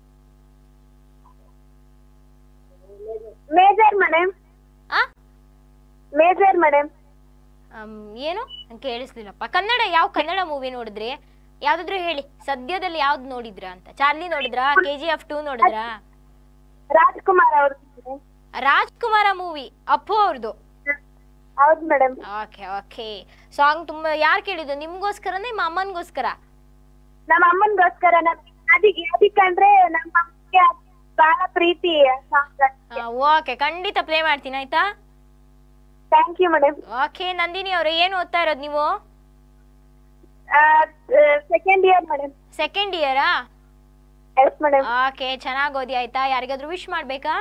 ಮೇಜರ್ ಮೇಡಮ್ ಆ ಮೇಜರ್ ಮೇಡಮ್ ಅಮ್, ಏನು ನಂಗೆ ಕೇಳಿಸ್ಲಿಲ್ಲಪ್ಪ ಕನ್ನಡ ಯಾವ ಕನ್ನಡ ಮೂವಿ ನೋಡಿದ್ರಿ ಯಾವ್ದಾದ್ರು ಹೇಳಿ ಸದ್ಯದಲ್ಲಿ ಯಾವ್ದು ನೋಡಿದ್ರಾ ಅಂತ ಚಾರ್ಲಿ ನೋಡಿದ್ರಾ ಕೆ ಜಿ ಎಫ್ ಟೂ ನೋಡಿದ್ರಾ ರಾಜ್ಕುಮಾರ್ ಅವ್ರು ರಾಜ್ಕುಮಾರ ಮೂವಿ ಅಪ್ಪು ಅವ್ರದ್ದು ಹೌದು ಮೇಡಮ್ ಓಕೆ ಓಕೆ ಸಾಂಗ್ ತುಂಬಾ ಯಾರು ಕೇಳಿದ್ದು ನಿಮ್ಗೋಸ್ಕರ ನಿಮ್ಮ ಅಮ್ಮನಿಗೋಸ್ಕರ ನಮ್ಮ ಅಮ್ಮನ್ಗೋಸ್ಕರ ನಮ್ಗೆ ಅದಕ್ಕೆ ಅದಕ್ಕಂದ್ರೆ ನಮ್ಮ ಅಮ್ಮಗೆ ಬಹಳ ಪ್ರೀತಿ ಸಾಂಗ್ ಓಕೆ ಖಂಡಿತ ಪ್ಲೇ ಮಾಡ್ತೀನಿ ಆಯ್ತಾ thank you madam okay Nandini ಅವರೇ ಏನು ಓದ್ತಾ ಇರೋದು ನೀವು ಸೆಕೆಂಡ್ ಇಯರ್ ಮೇಡಮ್ ಸೆಕೆಂಡ್ ಇಯರಾ ಎಸ್ ಮೇಡಮ್ ಓಕೆ ಚೆನ್ನಾಗಿ ಓದಿ ಆಯ್ತಾ ಯಾರಿಗಾದ್ರೂ ವಿಶ್ ಮಾಡ್ಬೇಕಾ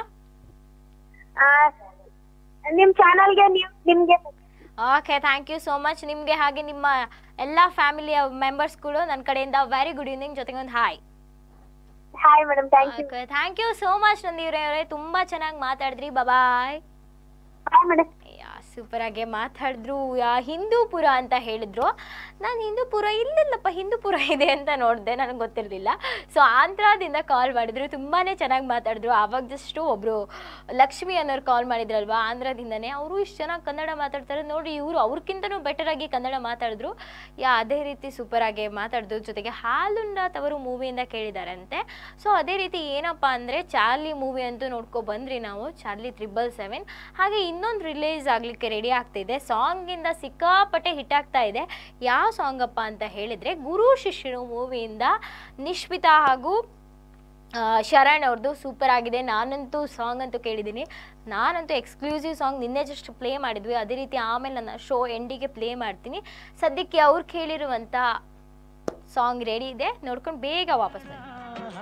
ನಿಮ್ ಚಾನಲ್ಗೆ ನೀವು ನಿಮ್ಗೆ okay thank you so much ನಿಮಗೆ ಹಾಗೆ ನಿಮ್ಮ ಎಲ್ಲ ಫ್ಯಾಮಿಲಿಯ ಮೆಂಬರ್ಸ್ಗಳು ನನ್ನ ಕಡೆಯಿಂದ ವೆರಿ ಗುಡ್ ಈವ್ನಿಂಗ್ ಜೊತೆಗೆ ಒಂದು hi hi madam thank you thank you so much ನಂದಿವ್ರೆ ಅವರೇ ತುಂಬ ಚೆನ್ನಾಗಿ ಮಾತಾಡಿದ್ರಿ bye hi madam yeah super ಆಗಿ ಮಾತಾಡಿದ್ರು ಯಾ ಹಿಂದೂಪುರ ಅಂತ ಹೇಳಿದ್ರು ನಾನು ಹಿಂದೂಪುರ ಇಲ್ಲಿಲ್ಲಪ್ಪ ಹಿಂದೂಪುರ ಇದೆ ಅಂತ ನೋಡಿದೆ ನನಗೆ ಗೊತ್ತಿರಲಿಲ್ಲ ಸೊ ಆಂಧ್ರದಿಂದ ಕಾಲ್ ಮಾಡಿದ್ರು ತುಂಬಾ ಚೆನ್ನಾಗಿ ಮಾತಾಡಿದ್ರು ಆವಾಗ ಜಸ್ಟು ಒಬ್ಬರು ಲಕ್ಷ್ಮಿ ಅನ್ನೋರು ಕಾಲ್ ಮಾಡಿದ್ರಲ್ವಾ ಆಂಧ್ರದಿಂದನೇ ಅವರು ಇಷ್ಟು ಚೆನ್ನಾಗಿ ಕನ್ನಡ ಮಾತಾಡ್ತಾರೆ ನೋಡಿ ಇವರು ಅವ್ರಿಗಿಂತನೂ ಬೆಟರ್ ಆಗಿ ಕನ್ನಡ ಮಾತಾಡಿದ್ರು ಯಾ ಅದೇ ರೀತಿ ಸೂಪರ್ ಆಗಿ ಮಾತಾಡಿದ್ರು ಜೊತೆಗೆ ಹಾಲುಂಡ ತವರು ಮೂವಿಯಿಂದ ಕೇಳಿದಾರಂತೆ ಸೊ ಅದೇ ರೀತಿ ಏನಪ್ಪ ಅಂದರೆ ಚಾರ್ಲಿ ಮೂವಿ ಅಂತೂ ನೋಡ್ಕೊ ಬಂದ್ರಿ ನಾವು ಚಾರ್ಲಿ ತ್ರಿಬಲ್ ಸೆವೆನ್ ಹಾಗೆ ಇನ್ನೊಂದು ರಿಲೀಸ್ ಆಗಲಿಕ್ಕೆ ರೆಡಿ ಆಗ್ತಿದೆ ಸಾಂಗಿಂದ ಸಿಕ್ಕಾಪಟ್ಟೆ ಹಿಟ್ ಆಗ್ತಾ ಇದೆ ಯಾವ ಸಾಂಗಪ್ಪ ಅಂತ ಹೇಳಿದರೆ ಗುರು ಶಿಷ್ಯರು ಮೂವಿಯಿಂದ ನಿಶ್ಮಿತಾ ಹಾಗೂ ಆ, ಶರಣ್ ಅವ್ರದ್ದು ಸೂಪರ್ ಆಗಿದೆ ನಾನಂತೂ ಸಾಂಗ್ ಅಂತೂ ಕೇಳಿದ್ದೀನಿ ನಾನಂತೂ ಎಕ್ಸ್ಕ್ಲೂಸಿವ್ ಸಾಂಗ್ ನಿನ್ನೆ ಜಸ್ಟ್ ಪ್ಲೇ ಮಾಡಿದ್ವಿ ಅದೇ ರೀತಿ ಆಮೇಲೆ ನನ್ನ ಶೋ ಎಂಡಿಗೆ ಪ್ಲೇ ಮಾಡ್ತೀನಿ ಸದ್ಯಕ್ಕೆ ಅವ್ರು ಕೇಳಿರುವಂಥ ಸಾಂಗ್ ರೆಡಿ ಇದೆ ನೋಡ್ಕೊಂಡು ಬೇಗ ವಾಪಸ್ ಬನ್ನಿ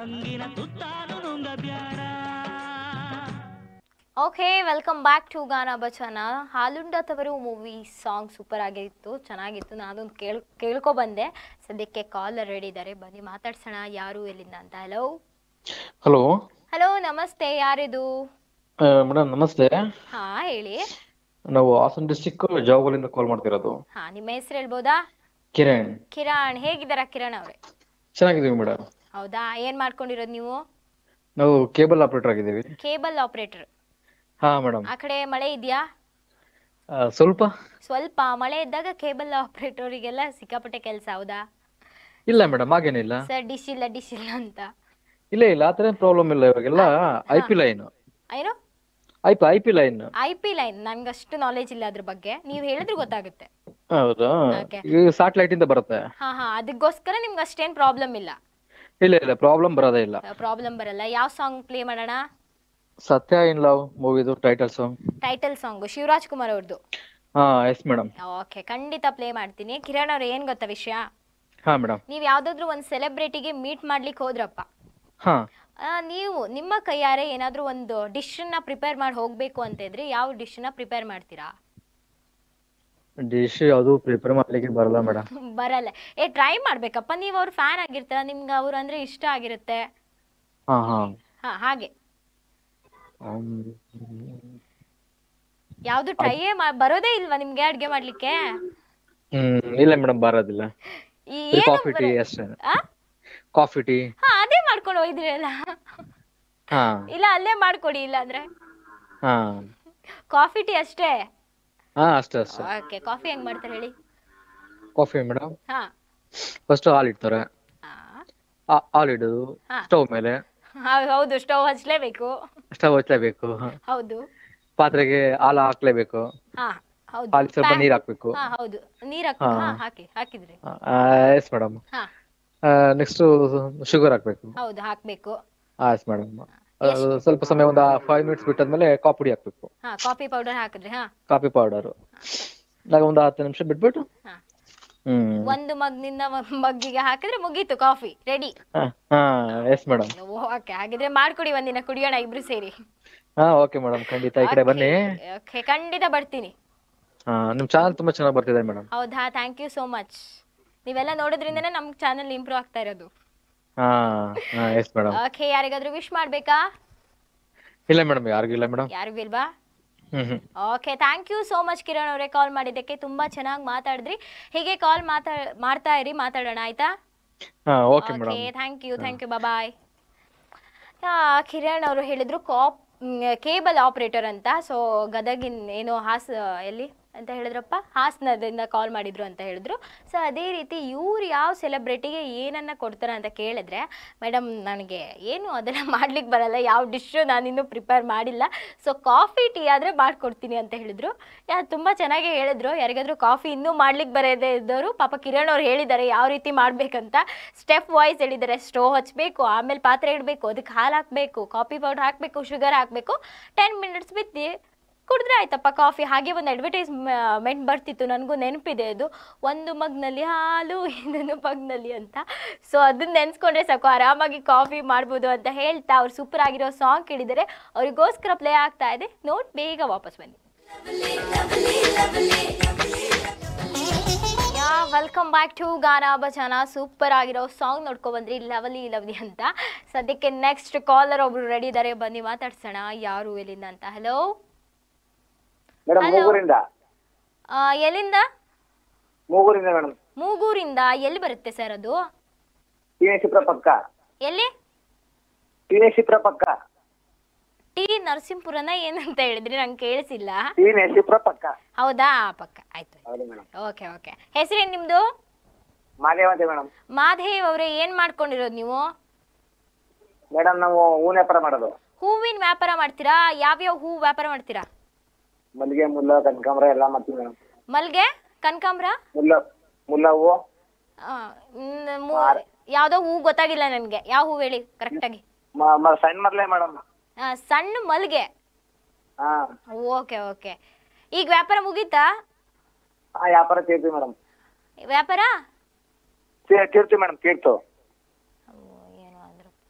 ಓಕೆ ವೆಲ್ಕಮ್ ಬ್ಯಾಕ್ ಟು ಗಾನ ಬಚನ ಹಾಲುಂಡ ತವರು ಮೂವಿ ಸಾಂಗ್ ಸೂಪರ್ ಆಗಿತ್ತು ಚೆನ್ನಾಗಿತ್ತು ನಾನೊಂದು ಕೇಳ್ ಕೇಳ್ಕೊ ಬಂದೆ ಸದ್ಯಕ್ಕೆ ಕಾಲ್ ರೆಡಿ ಇದ್ದಾರೆ ಬನ್ನಿ ಮಾತಾಡ್ಸೋಣ ಯಾರು ಎಲ್ಲಿಂದ ಅಂತ ಹಲೋ ಹಲೋ ಹಲೋ ನಮಸ್ತೆ ಯಾರಿದು ಮೇಡಮ್ ನಮಸ್ತೆ ಹಾ ಹೇಳಿ ನಾವು ಹಾಸನ ಡಿಸ್ಟಿಕ್ ಜಾವಗಲಿಂದ ಕಾಲ್ ಮಾಡ್ತಿರೋದು ಹಾ ನಿಮ್ಮ ಹೆಸರು ಹೇಳ್ಬೋದಾ ಕಿರಣ್ ಕಿರಣ್ ಹೇಗಿದ್ದಾರಾ ಕಿರಣ್ ಅವ್ರೆ ಚೆನ್ನಾಗಿದ್ದೀವಿ ಮೇಡಮ್ ಹೌದಾ ಏನ್ ಮಾಡ್ಕೊಂಡಿರೋದು ನೀವು ನಾವು ಕೇಬಲ್ ಆಪರೇಟರ್ ಆಗಿದ್ದೀವಿ ಕೇಬಲ್ ಆಪರೇಟರ್ ಹಾ ಮೇಡಮ್ ಆ ಕಡೆ ಮಳೆ ಇದೆಯಾ ಸ್ವಲ್ಪ ಸ್ವಲ್ಪ ಮಳೆ ಇದ್ದಾಗ ಕೇಬಲ್ ಆಪರೇಟರಿಗೆಲ್ಲ ಸಿಕ್ಕಾಪಟ್ಟೆ ಕೆಲಸ ಹೌದಾ ಇಲ್ಲ ಮೇಡಮ್ ಹಾಗೇನಿಲ್ಲ ಸರ್ ಡಿಶ್ ಇಲ್ಲ ಡಿಶ್ ಇಲ್ಲ ಅಂತ ಇಲ್ಲ ಇಲ್ಲ ಆ ಥರ ಪ್ರಾಬ್ಲಮ್ ಇಲ್ಲ ಇವಾಗೆಲ್ಲ ಐ ಪಿ ಲೈನ್ ಏನು I P I P line I P line ನನ್ಗೆ ಅಷ್ಟು ನಾಲೆಜ್ ಇಲ್ಲ ಅದ್ರ ಬಗ್ಗೆ ನೀವು ಹೇಳಿದ್ರೆ ಗೊತ್ತಾಗುತ್ತೆ ಹೌದಾ Okay. ಈಗ ಸ್ಯಾಟಲೈಟ್ ಇಂದ ಬರುತ್ತೆ ಹಾ ಹಾ ಅದಕ್ಕೋಸ್ಕರ ನಿಮ್ಗೆ ಅಷ್ಟೇನ್ ಪ್ರಾಬ್ಲಮ್ ಇಲ್ಲ ಇಲ್ಲ ಇಲ್ಲ ಪ್ರಾಬ್ಲಮ್ ಬರೋದೇ ಇಲ್ಲ ಪ್ರಾಬ್ಲಮ್ ಬರಲ್ಲ ಯಾವ ಸಾಂಗ್ ಪ್ಲೇ ಮಾಡೋಣ ಸತ್ಯ ಇನ್ ಲವ್ ಮೂವಿದು titles title song Shivaraj Kumar ಅವ್ರದ್ದು ಹಾ ಎಸ್ ಮೇಡಮ್ ಓಕೆ ಖಂಡಿತ ಪ್ಲೇ ಮಾಡ್ತೀನಿ ಕಿರಣ್ ಅವ್ರು ಏನ್ ಗೊತ್ತಾ ವಿಷಯ ಹಾ ಮೇಡಮ್ ನೀವು ಯಾವ್ದಾದ್ರು ಒಂದು ಸೆಲೆಬ್ರಿಟಿಗೆ ಮೀಟ್ ಮಾಡ್ಲಿಕ್ಕೆ ಹೋದ್ರಪ್ಪ ಹಾ ಆ, ನೀವು ನಿಮ್ಮ ಕೈಯಾರೆ ಏನಾದ್ರೂ ಒಂದು ಡಿಶನ್ನ ಪ್ರಿಪೇರ್ ಮಾಡಿ ಹೋಗ್ಬೇಕು ಅಂತ ಇದ್ರೆ ಯಾವ ಡಿಶ್ನ ಪ್ರಿಪೇರ್ ಮಾಡ್ತೀರಾ ಡಿಶ್ ಯಾವುದು ಪ್ರಿಪೇರ್ ಮಾಡ್ಲಿಕ್ಕೆ ಬರಲ್ಲ ಮೇಡಮ್ ಬರಲ್ಲ ಏ ಟ್ರೈ ಮಾಡ್ಬೇಕಪ್ಪ ನೀವು ಅವ್ರ ಫ್ಯಾನ್ ಆಗಿರ್ತಾರ ನಿಮ್ಗೆ ಅವ್ರು ಅಂದ್ರೆ ಇಷ್ಟ ಆಗಿರುತ್ತೆ ಹಾ ಹಾ ಹಾ ಹಾಗೆ ಹ್ಮ್. ಯಾವ್ದು ಟ್ರೈಯೇ ಬರೋದೇ ಇಲ್ವಾ ನಿಮ್ಗೆ ಅಡ್ಗೆ ಮಾಡ್ಲಿಕ್ಕೆ ಹ್ಮ್ ಇಲ್ಲ ಮೇಡಮ್ ಬರೋದಿಲ್ಲ ಈ ಏನು ಕಾಫಿ ಟೀ ಬರ- ಅಷ್ಟೇ ಆ? ಕಾಫಿ ಟೀ ಹಾ ಅದೇ ಮಾಡ್ಕೊಂಡು ಹೋಯ್ದ್ರಲ್ಲ ಹಾ ಇಲ್ಲ ಅಲ್ಲೇ ಮಾಡ್ಕೊಡಿ ಇಲ್ಲ ಅಂದ್ರೆ ಹಾ ಕಾಫಿ ಟೀ ಅಷ್ಟೇ ಹಾ ಅಷ್ಟೇ ಅಷ್ಟೇ ಓಕೆ ಕಾಫಿ ಹೆಂಗ್ ಮಾಡ್ತಾರೆ ಹೇಳಿ ಕಾಫಿ ಮೇಡಮ್ ಹಾ ಫಸ್ಟ್ ಹಾಲು ಇಡ್ತಾರೆ ಆ, ಆ- ಹಾಲು ಇಡೋದು ಹಾ. ಸ್ಟವ್ ಮೇಲೆ ಹೌ- ಹೌದು ಸ್ಟವ್ ಹಚ್ಲೇಬೇಕು ಸ್ಟವ್ ಹಚ್ಚಲೇಬೇಕು ಹೌದು ಪಾತ್ರೆಗೆ ಹಾಲು ಹಾಕ್ಲೇಬೇಕು ಹಾ ಹೌದು ಹಾಲು ಸ್ವಲ್ಪ ಪ್ಯಾ- ನೀರ್ ಹಾಕ್ಬೇಕು ಹಾ ಹೌದು ನೀರ್ ಹಾಕಿ ಹಾ. ಹಾ ಹಾಕಿ ಹಾಕಿದ್ರಿ ಎಸ್ ಮೇಡಮ್ ಹಾ ನೆಕ್ಸ್ಟ್ ಶುಗರ್ ಹಾಕ್ಬೇಕು ಹೌದು ಹಾಕ್ಬೇಕು ಎಸ್ ಮೇಡಮ್ ಸ್ವಲ್ಪ ಸಮಯ ಒಂದು ಫೈವ್ ಮಿನಿಟ್ಸ್ ಬಿಟ್ಟಾದ್ಮೇಲೆ ಕಾಫಿ ಪುಡಿ ಹಾಕ್ಬೇಕು ಹಾ ಕಾಫಿ ಪೌಡರ್ ಹಾಕಿದ್ರಿ ಹಾ ಕಾಫಿ ಪೌಡರ್ ನಾಗ ಒಂದು ಹತ್ತು ನಿಮಿಷ ಬಿಟ್ಬಿಟ್ಟು ಹಾ. ಹ್ಮ್ ಒಂದು ಮಗ್ನಿಂದ ಒಂದ್ ಮಗ್ಗಿಗೆ ಹಾಕಿದ್ರೆ ಮುಗೀತು ಕಾಫಿ ರೆಡಿ ಹಾ ಹಾ ಎಸ್ ಮೇಡಮ್ ಓಕೆ ಹಾಗಿದ್ರೆ ಮಾಡ್ಕೊಡಿ ಒಂದಿನ ಕುಡಿಯೋಣ ಇಬ್ರು ಸೇರಿ ಹಾ ಓಕೆ ಮೇಡಮ್ ಖಂಡಿತ ಈ ಕಡೆ ಬನ್ನಿ ಓಕೆ ಖಂಡಿತ ಬರ್ತೀನಿ ಹಾ ನಿಮ್ ಚಾನಲ್ ತುಂಬಾ ಚೆನ್ನಾಗಿ ಬರ್ತಿದೆ ಮೇಡಮ್ ಹೌದಾ ಥ್ಯಾಂಕ್ ಯು ಸೋ ಮಚ್ ನೀವೆಲ್ಲ ನೋಡೋದ್ರಿಂದನೇ ನಮ್ ಚಾನಲ್ ಇಂಪ್ರೂವ್ ಆಗ್ತಾ ಇರೋದು ಹಾ ಹಾ ಎಸ್ ಮೇಡಮ್ ಓಕೆ ಯಾರಿಗಾದ್ರೂ ವಿಶ್ ಮಾಡ್ಬೇಕಾ ಇಲ್ಲ ಮೇಡಮ್ ಯಾರಿಗೂ ಇಲ್ಲ ಮೇಡಮ್ ಯಾರಿಗೂ ಇಲ್ವಾ hmm hmm okay thank you so much Kiran ಅವರೇ ಕಾಲ್ ಮಾಡಿದ್ದಕ್ಕೆ ತುಂಬಾ ಚೆನ್ನಾಗಿ ಮಾತಾಡಿದ್ರಿ ಹೀಗೆ ಕಾಲ್ ಮಾತಾ ಮಾಡ್ತಾ ಇರಿ ಮಾತಾಡೋಣ ಆಯ್ತಾ ಹಾ okay madam okay thank you thank you bye Kiran ಅವರು ಹೇಳಿದ್ರು ಕಾಪ್ ಕೇಬಲ್ ಆಪರೇಟರ್ ಅಂತ ಸೊ ಗದಗಿನ್ ಏನೋ ಹಾಸ್ ಎಲ್ಲಿ ಅಂತ ಹೇಳಿದ್ರಪ್ಪ ಹಾಸನದಿಂದ ಕಾಲ್ ಮಾಡಿದ್ರು ಅಂತ ಹೇಳಿದ್ರು ಸೊ ಅದೇ ರೀತಿ ಇವ್ರು ಯಾವ ಸೆಲೆಬ್ರಿಟಿಗೆ ಏನನ್ನ ಕೊಡ್ತಾರೆ ಅಂತ ಕೇಳಿದ್ರೆ ಮೇಡಮ್ ನನಗೆ ಏನು ಅದೆಲ್ಲ ಮಾಡ್ಲಿಕ್ಕೆ ಬರಲ್ಲ ಯಾವ ಡಿಶ್ಶು ನಾನಿನ್ನೂ ಪ್ರಿಪೇರ್ ಮಾಡಿಲ್ಲ ಸೊ ಕಾಫಿ ಟೀ ಆದರೆ ಮಾಡ್ಕೊಡ್ತೀನಿ ಅಂತ ಹೇಳಿದ್ರು ಯಾ ತುಂಬ ಚೆನ್ನಾಗಿ ಹೇಳಿದ್ರು ಯಾರಿಗಾದ್ರೂ ಕಾಫಿ ಇನ್ನೂ ಮಾಡ್ಲಿಕ್ಕೆ ಬರದೇ ಇದ್ದವರು ಪಾಪ ಕಿರಣ್ ಅವ್ರು ಹೇಳಿದ್ದಾರೆ ಯಾವ ರೀತಿ ಮಾಡಬೇಕಂತ ಸ್ಟೆಪ್ ವಾಯ್ಸ್ ಹೇಳಿದ್ದಾರೆ ಸ್ಟೋವ್ ಹಚ್ಚಬೇಕು ಆಮೇಲೆ ಪಾತ್ರೆ ಇಡಬೇಕು ಅದಕ್ಕೆ ಹಾಲು ಹಾಕಬೇಕು ಕಾಫಿ ಪೌಡರ್ ಹಾಕಬೇಕು ಶುಗರ್ ಹಾಕಬೇಕು ಟೆನ್ ಮಿನಿಟ್ಸ್ ಬಿದ್ದು ಕುಡಿದ್ರೆ ಆಯ್ತಪ್ಪ ಕಾಫಿ ಹಾಗೆ ಒಂದು ಅಡ್ವರ್ಟೈಸ್ಮೆಂಟ್ ಬರ್ತಿತ್ತು ನನಗೂ ನೆನಪಿದೆ ಅದು ಒಂದು ಮಗ್ನಲ್ಲಿ ಹಾಲು ಇನ್ನೊಂದು ಮಗ್ನಲ್ಲಿ ಅಂತ ಸೊ ಅದನ್ನ ನೆನೆಸ್ಕೊಂಡ್ರೆ ಸಾಕು ಆರಾಮಾಗಿ ಕಾಫಿ ಮಾಡ್ಬೋದು ಅಂತ ಹೇಳ್ತಾ ಅವ್ರು ಸೂಪರ್ ಆಗಿರೋ ಸಾಂಗ್ ಕೇಳಿದರೆ ಅವ್ರಿಗೋಸ್ಕರ ಪ್ಲೇ ಆಗ್ತಾ ಇದೆ ನೋಟ್ ಬೇಗ ವಾಪಸ್ ಬನ್ನಿ ಯಾ ವೆಲ್ಕಮ್ ಬ್ಯಾಕ್ ಟು ಗಾನ ಭಜನ ಸೂಪರ್ ಆಗಿರೋ ಸಾಂಗ್ ನೋಡ್ಕೊ ಬಂದ್ರಿ ಲವಲಿ ಲವ್ಲಿ ಅಂತ ಸದ್ಯಕ್ಕೆ ನೆಕ್ಸ್ಟ್ ಕಾಲರ್ ಒಬ್ರು ರೆಡಿ ಇದ್ದಾರೆ ಬನ್ನಿ ಮಾತಾಡ್ಸೋಣ ಯಾರು ಎಲ್ಲಿಂದ ಅಂತ ಹಲೋ ಮೇಡಮ್ Hello. ಮೂಗೂರಿಂದ ಎಲ್ಲಿಂದ ಮೂಗೂರಿಂದ ಮೇಡಮ್ ಮೂಗೂರಿಂದ ಎಲ್ಲಿ ಬರುತ್ತೆ ಸರ್ ಅದು ಟಿನೇಶಿಪುರ ಪಕ್ಕ ಎಲ್ಲಿ ಟಿನೇಶಿಪುರ ಪಕ್ಕ ಟಿ ನರಸಿಂಹಪುರನ ಏನಂತ ಹೇಳಿದ್ರಿ ನಂಗೆ ಕೇಳಿಸಿಲ್ಲ ಟಿನೇಶಿಪುರ ಪಕ್ಕ ಹೌದಾ ಪಕ್ಕ ಆಯ್ತು ಹೌದು ಮೇಡಮ್ ಓಕೆ ಓಕೆ ಹೆಸರೇನು ನಿಮ್ಮದು ಮಾದೇವ ಅಂತ ಮೇಡಮ್ ಮಾಧೇವ್ ಅವರೇ ಏನು ಮಾಡ್ಕೊಂಡಿರೋದು ನೀವು ಮೇಡಮ್ ನಾವು ಹೂವಿನ ವ್ಯಾಪಾರ ಮಾಡೋದು ಹೂವಿನ ವ್ಯಾಪಾರ ಮಾಡ್ತೀರಾ ಯಾವ್ಯಾವ ಹೂ ವ್ಯಾಪಾರ ಮಾಡ್ತೀರಾ ಮಲ್ಲಿಗೆ ಮುಲ್ಲ ಕನಕಾಂಬರ ಎಲ್ಲ ಮಾಡ್ತೀವಿ ಮೇಡಮ್ ಮಲ್ಗೆ ಕನಕಾಂಬ್ರ ಮುಲ್ಲ ಮುಲ್ಲ ಹೂವು ಆ, ಮ್, ಮೂ- ಯಾವ್ದೋ ಹೂ ಗೊತ್ತಾಗಿಲ್ಲ ನನಗೆ ಯಾವ ಹೂ ಹೇಳಿ ಕರೆಕ್ಟಾಗಿ ಮ- ಮ- ಸಣ್ಣ ಮರ್ಲೆ ಮೇಡಮ್ ಸಣ್ಣ ಮಲ್ಗೆ ಹಾ ಓಕೆ ಓಕೆ ಈಗ ವ್ಯಾಪಾರ ಮುಗೀತಾ ಹಾ ವ್ಯಾಪಾರ ತೀರ್ತೀವಿ ಮೇಡಮ್ ವ್ಯಾಪಾರ ತೀರ್ತೀವಿ ಮೇಡಮ್ ತೀರ್ತು ಓ, ಏನೋ ಅಂದ್ರು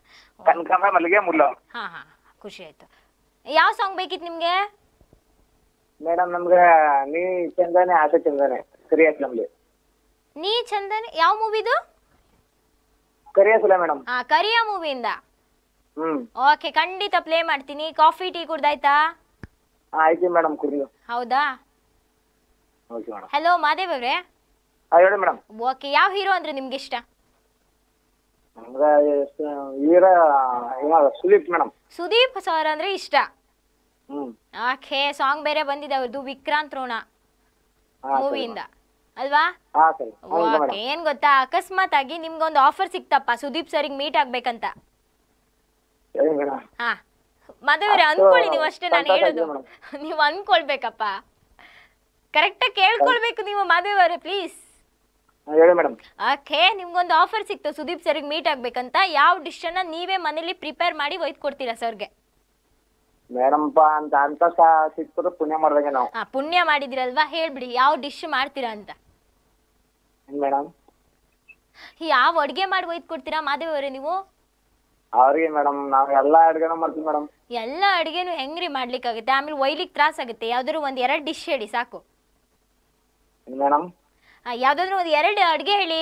ಕನಕಾಂಬ ಮಲ್ಲಿಗೆ ಮುಲ್ಲ ಹಾ ಹಾ ಖುಷಿ ಆಯ್ತು ಯಾವ ಸಾಂಗ್ ಬೇಕಿತ್ತು ನಿಮ್ಗೆ ಮೇಡಮ್ ನಮ್ಗೆ ನೀ ಚಂದಾನೆ ಆಸೆ ಚಂದಾನೆ ಕರಿಯಾಸ್ ನಮ್ಗೆ ನೀ ಚಂದನ್ ಯಾವ ಮೂವಿದು ಕರಿಯಾಸಲ್ಲ ಮೇಡಮ್ ಹಾ ಕರಿಯ ಮೂವಿಯಿಂದ ಹ್ಮ್ ಓಕೆ ಖಂಡಿತ ಪ್ಲೇ ಮಾಡ್ತೀನಿ ಕಾಫಿ ಟೀ ಕುಡ್ದಾಯ್ತಾ ಹಾ ಆಯ್ತು ಮೇಡಮ್ ಕುರ್ಲಿ ಹೌದಾ ಓಕೆ ಮೇಡಮ್ ಹಲೋ ಮಾದೇವ್ ಅವ್ರೆ ಹಾ ಹೇಳಿ ಮೇಡಮ್ ಓಕೆ ಯಾವ ಹೀರೋ ಅಂದ್ರೆ ನಿಮ್ಗೆ ಇಷ್ಟ ನಮ್ಗೆ ಎಷ್ಟು ವೀರ ಇವ ಸುದೀಪ್ ಮೇಡಮ್ ಸುದೀಪ್ ಸರ್ ಅಂದ್ರೆ ಇಷ್ಟ ಹ್ಮ್ ಓಕೆ ಸಾಂಗ್ ಬೇರೆ ಬಂದಿದೆ ಅವ್ರದ್ದು ವಿಕ್ರಾಂತ್ ರೋಣ ಹಾ ಸರಿ ಮೂವಿಯಿಂದ ಅಲ್ವಾ ಹಾ ಸರಿ ಹೌದು ಓಕೆ ಮೇಡಮ್ ಏನ್ ಗೊತ್ತಾ ಅಕಸ್ಮಾತ್ ಆಗಿ ನಿಮ್ಗೊಂದು ಆಫರ್ ಸಿಕ್ತಪ್ಪ ಸುದೀಪ್ ಸರಿಗೆ ಮೀಟ್ ಆಗ್ಬೇಕಂತ ಸರಿ ಮೇಡಮ್ ಹಾ ಮದುವೆ ಅಷ್ಟು ಅನ್ಕೊಳ್ಳಿ ನೀವು ಅಷ್ಟೇ ನಾನು ಸಂತೋಷ ಹೇಳೋದು ಆಗಿದೆ ನೀವು ಅನ್ಕೊಳ್ಬೇಕಪ್ಪ ಕರೆಕ್ಟಾಗಿ ಕೇಳ್ಕೊಳ್ಬೇಕು ನೀವು ಮದುವೆ ಪ್ಲೀಸ್ ಹೇಳಿ ಮೇಡಮ್ ಓಕೆ ನಿಮ್ಗೊಂದು ಆಫರ್ ಸಿಕ್ತು ಸುದೀಪ್ ಸರ್ಗೆ ಮೀಟ್ ಆಗ್ಬೇಕಂತ ಯಾವ ಡಿಶನ್ನ ನೀವೇ ಮನೇಲಿ ಪ್ರಿಪೇರ್ ಮಾಡಿ ಒಯ್ದು ಕೊಡ್ತೀರಾ ಸರ್ಗೆ ಮೇಡಮ್ಪ ಅಂತ ಅಂತ ಸ- ಸಿಕ್ಕಿದ್ರೆ ಪುಣ್ಯ ಮಾಡ್ದಂಗೆ ನಾವು ಹಾ ಪುಣ್ಯ ಮಾಡಿದಿರಲ್ವಾ ಹೇಳ್ಬಿಡಿ ಯಾವ ಡಿಶ್ ಮಾಡ್ತೀರಾ ಅಂತ ಏನ್ ಮೇಡಮ್ ಯಾವ ಅಡುಗೆ ಮಾಡಿ ಒಯ್ದು ಕೊಡ್ತೀರಾ ಮಾದೇವ್ ಅವರೇ ನೀವು ಅವ್ರಿಗೆ ಮೇಡಮ್ ನಾವು ಎಲ್ಲಾ ಅಡ್ಗೆನೂ ಮಾಡ್ತೀವಿ ಮೇಡಮ್ ಎಲ್ಲ ಅಡುಗೆನೂ ಹೆಂಗ್ರಿ ಮಾಡ್ಲಿಕ್ಕಾಗುತ್ತೆ ಆಮೇಲೆ ಒಯ್ಲಿಕ್ಕೆ ತ್ರಾಸಾಗುತ್ತೆ ಯಾವ್ದಾದ್ರು ಒಂದು ಎರಡು ಡಿಶ್ ಹೇಳಿ ಸಾಕು ಮೇಡಮ್ ಆ, ಯಾವ್ದಾದ್ರು ಒಂದು ಎರಡು ಅಡುಗೆ ಹೇಳಿ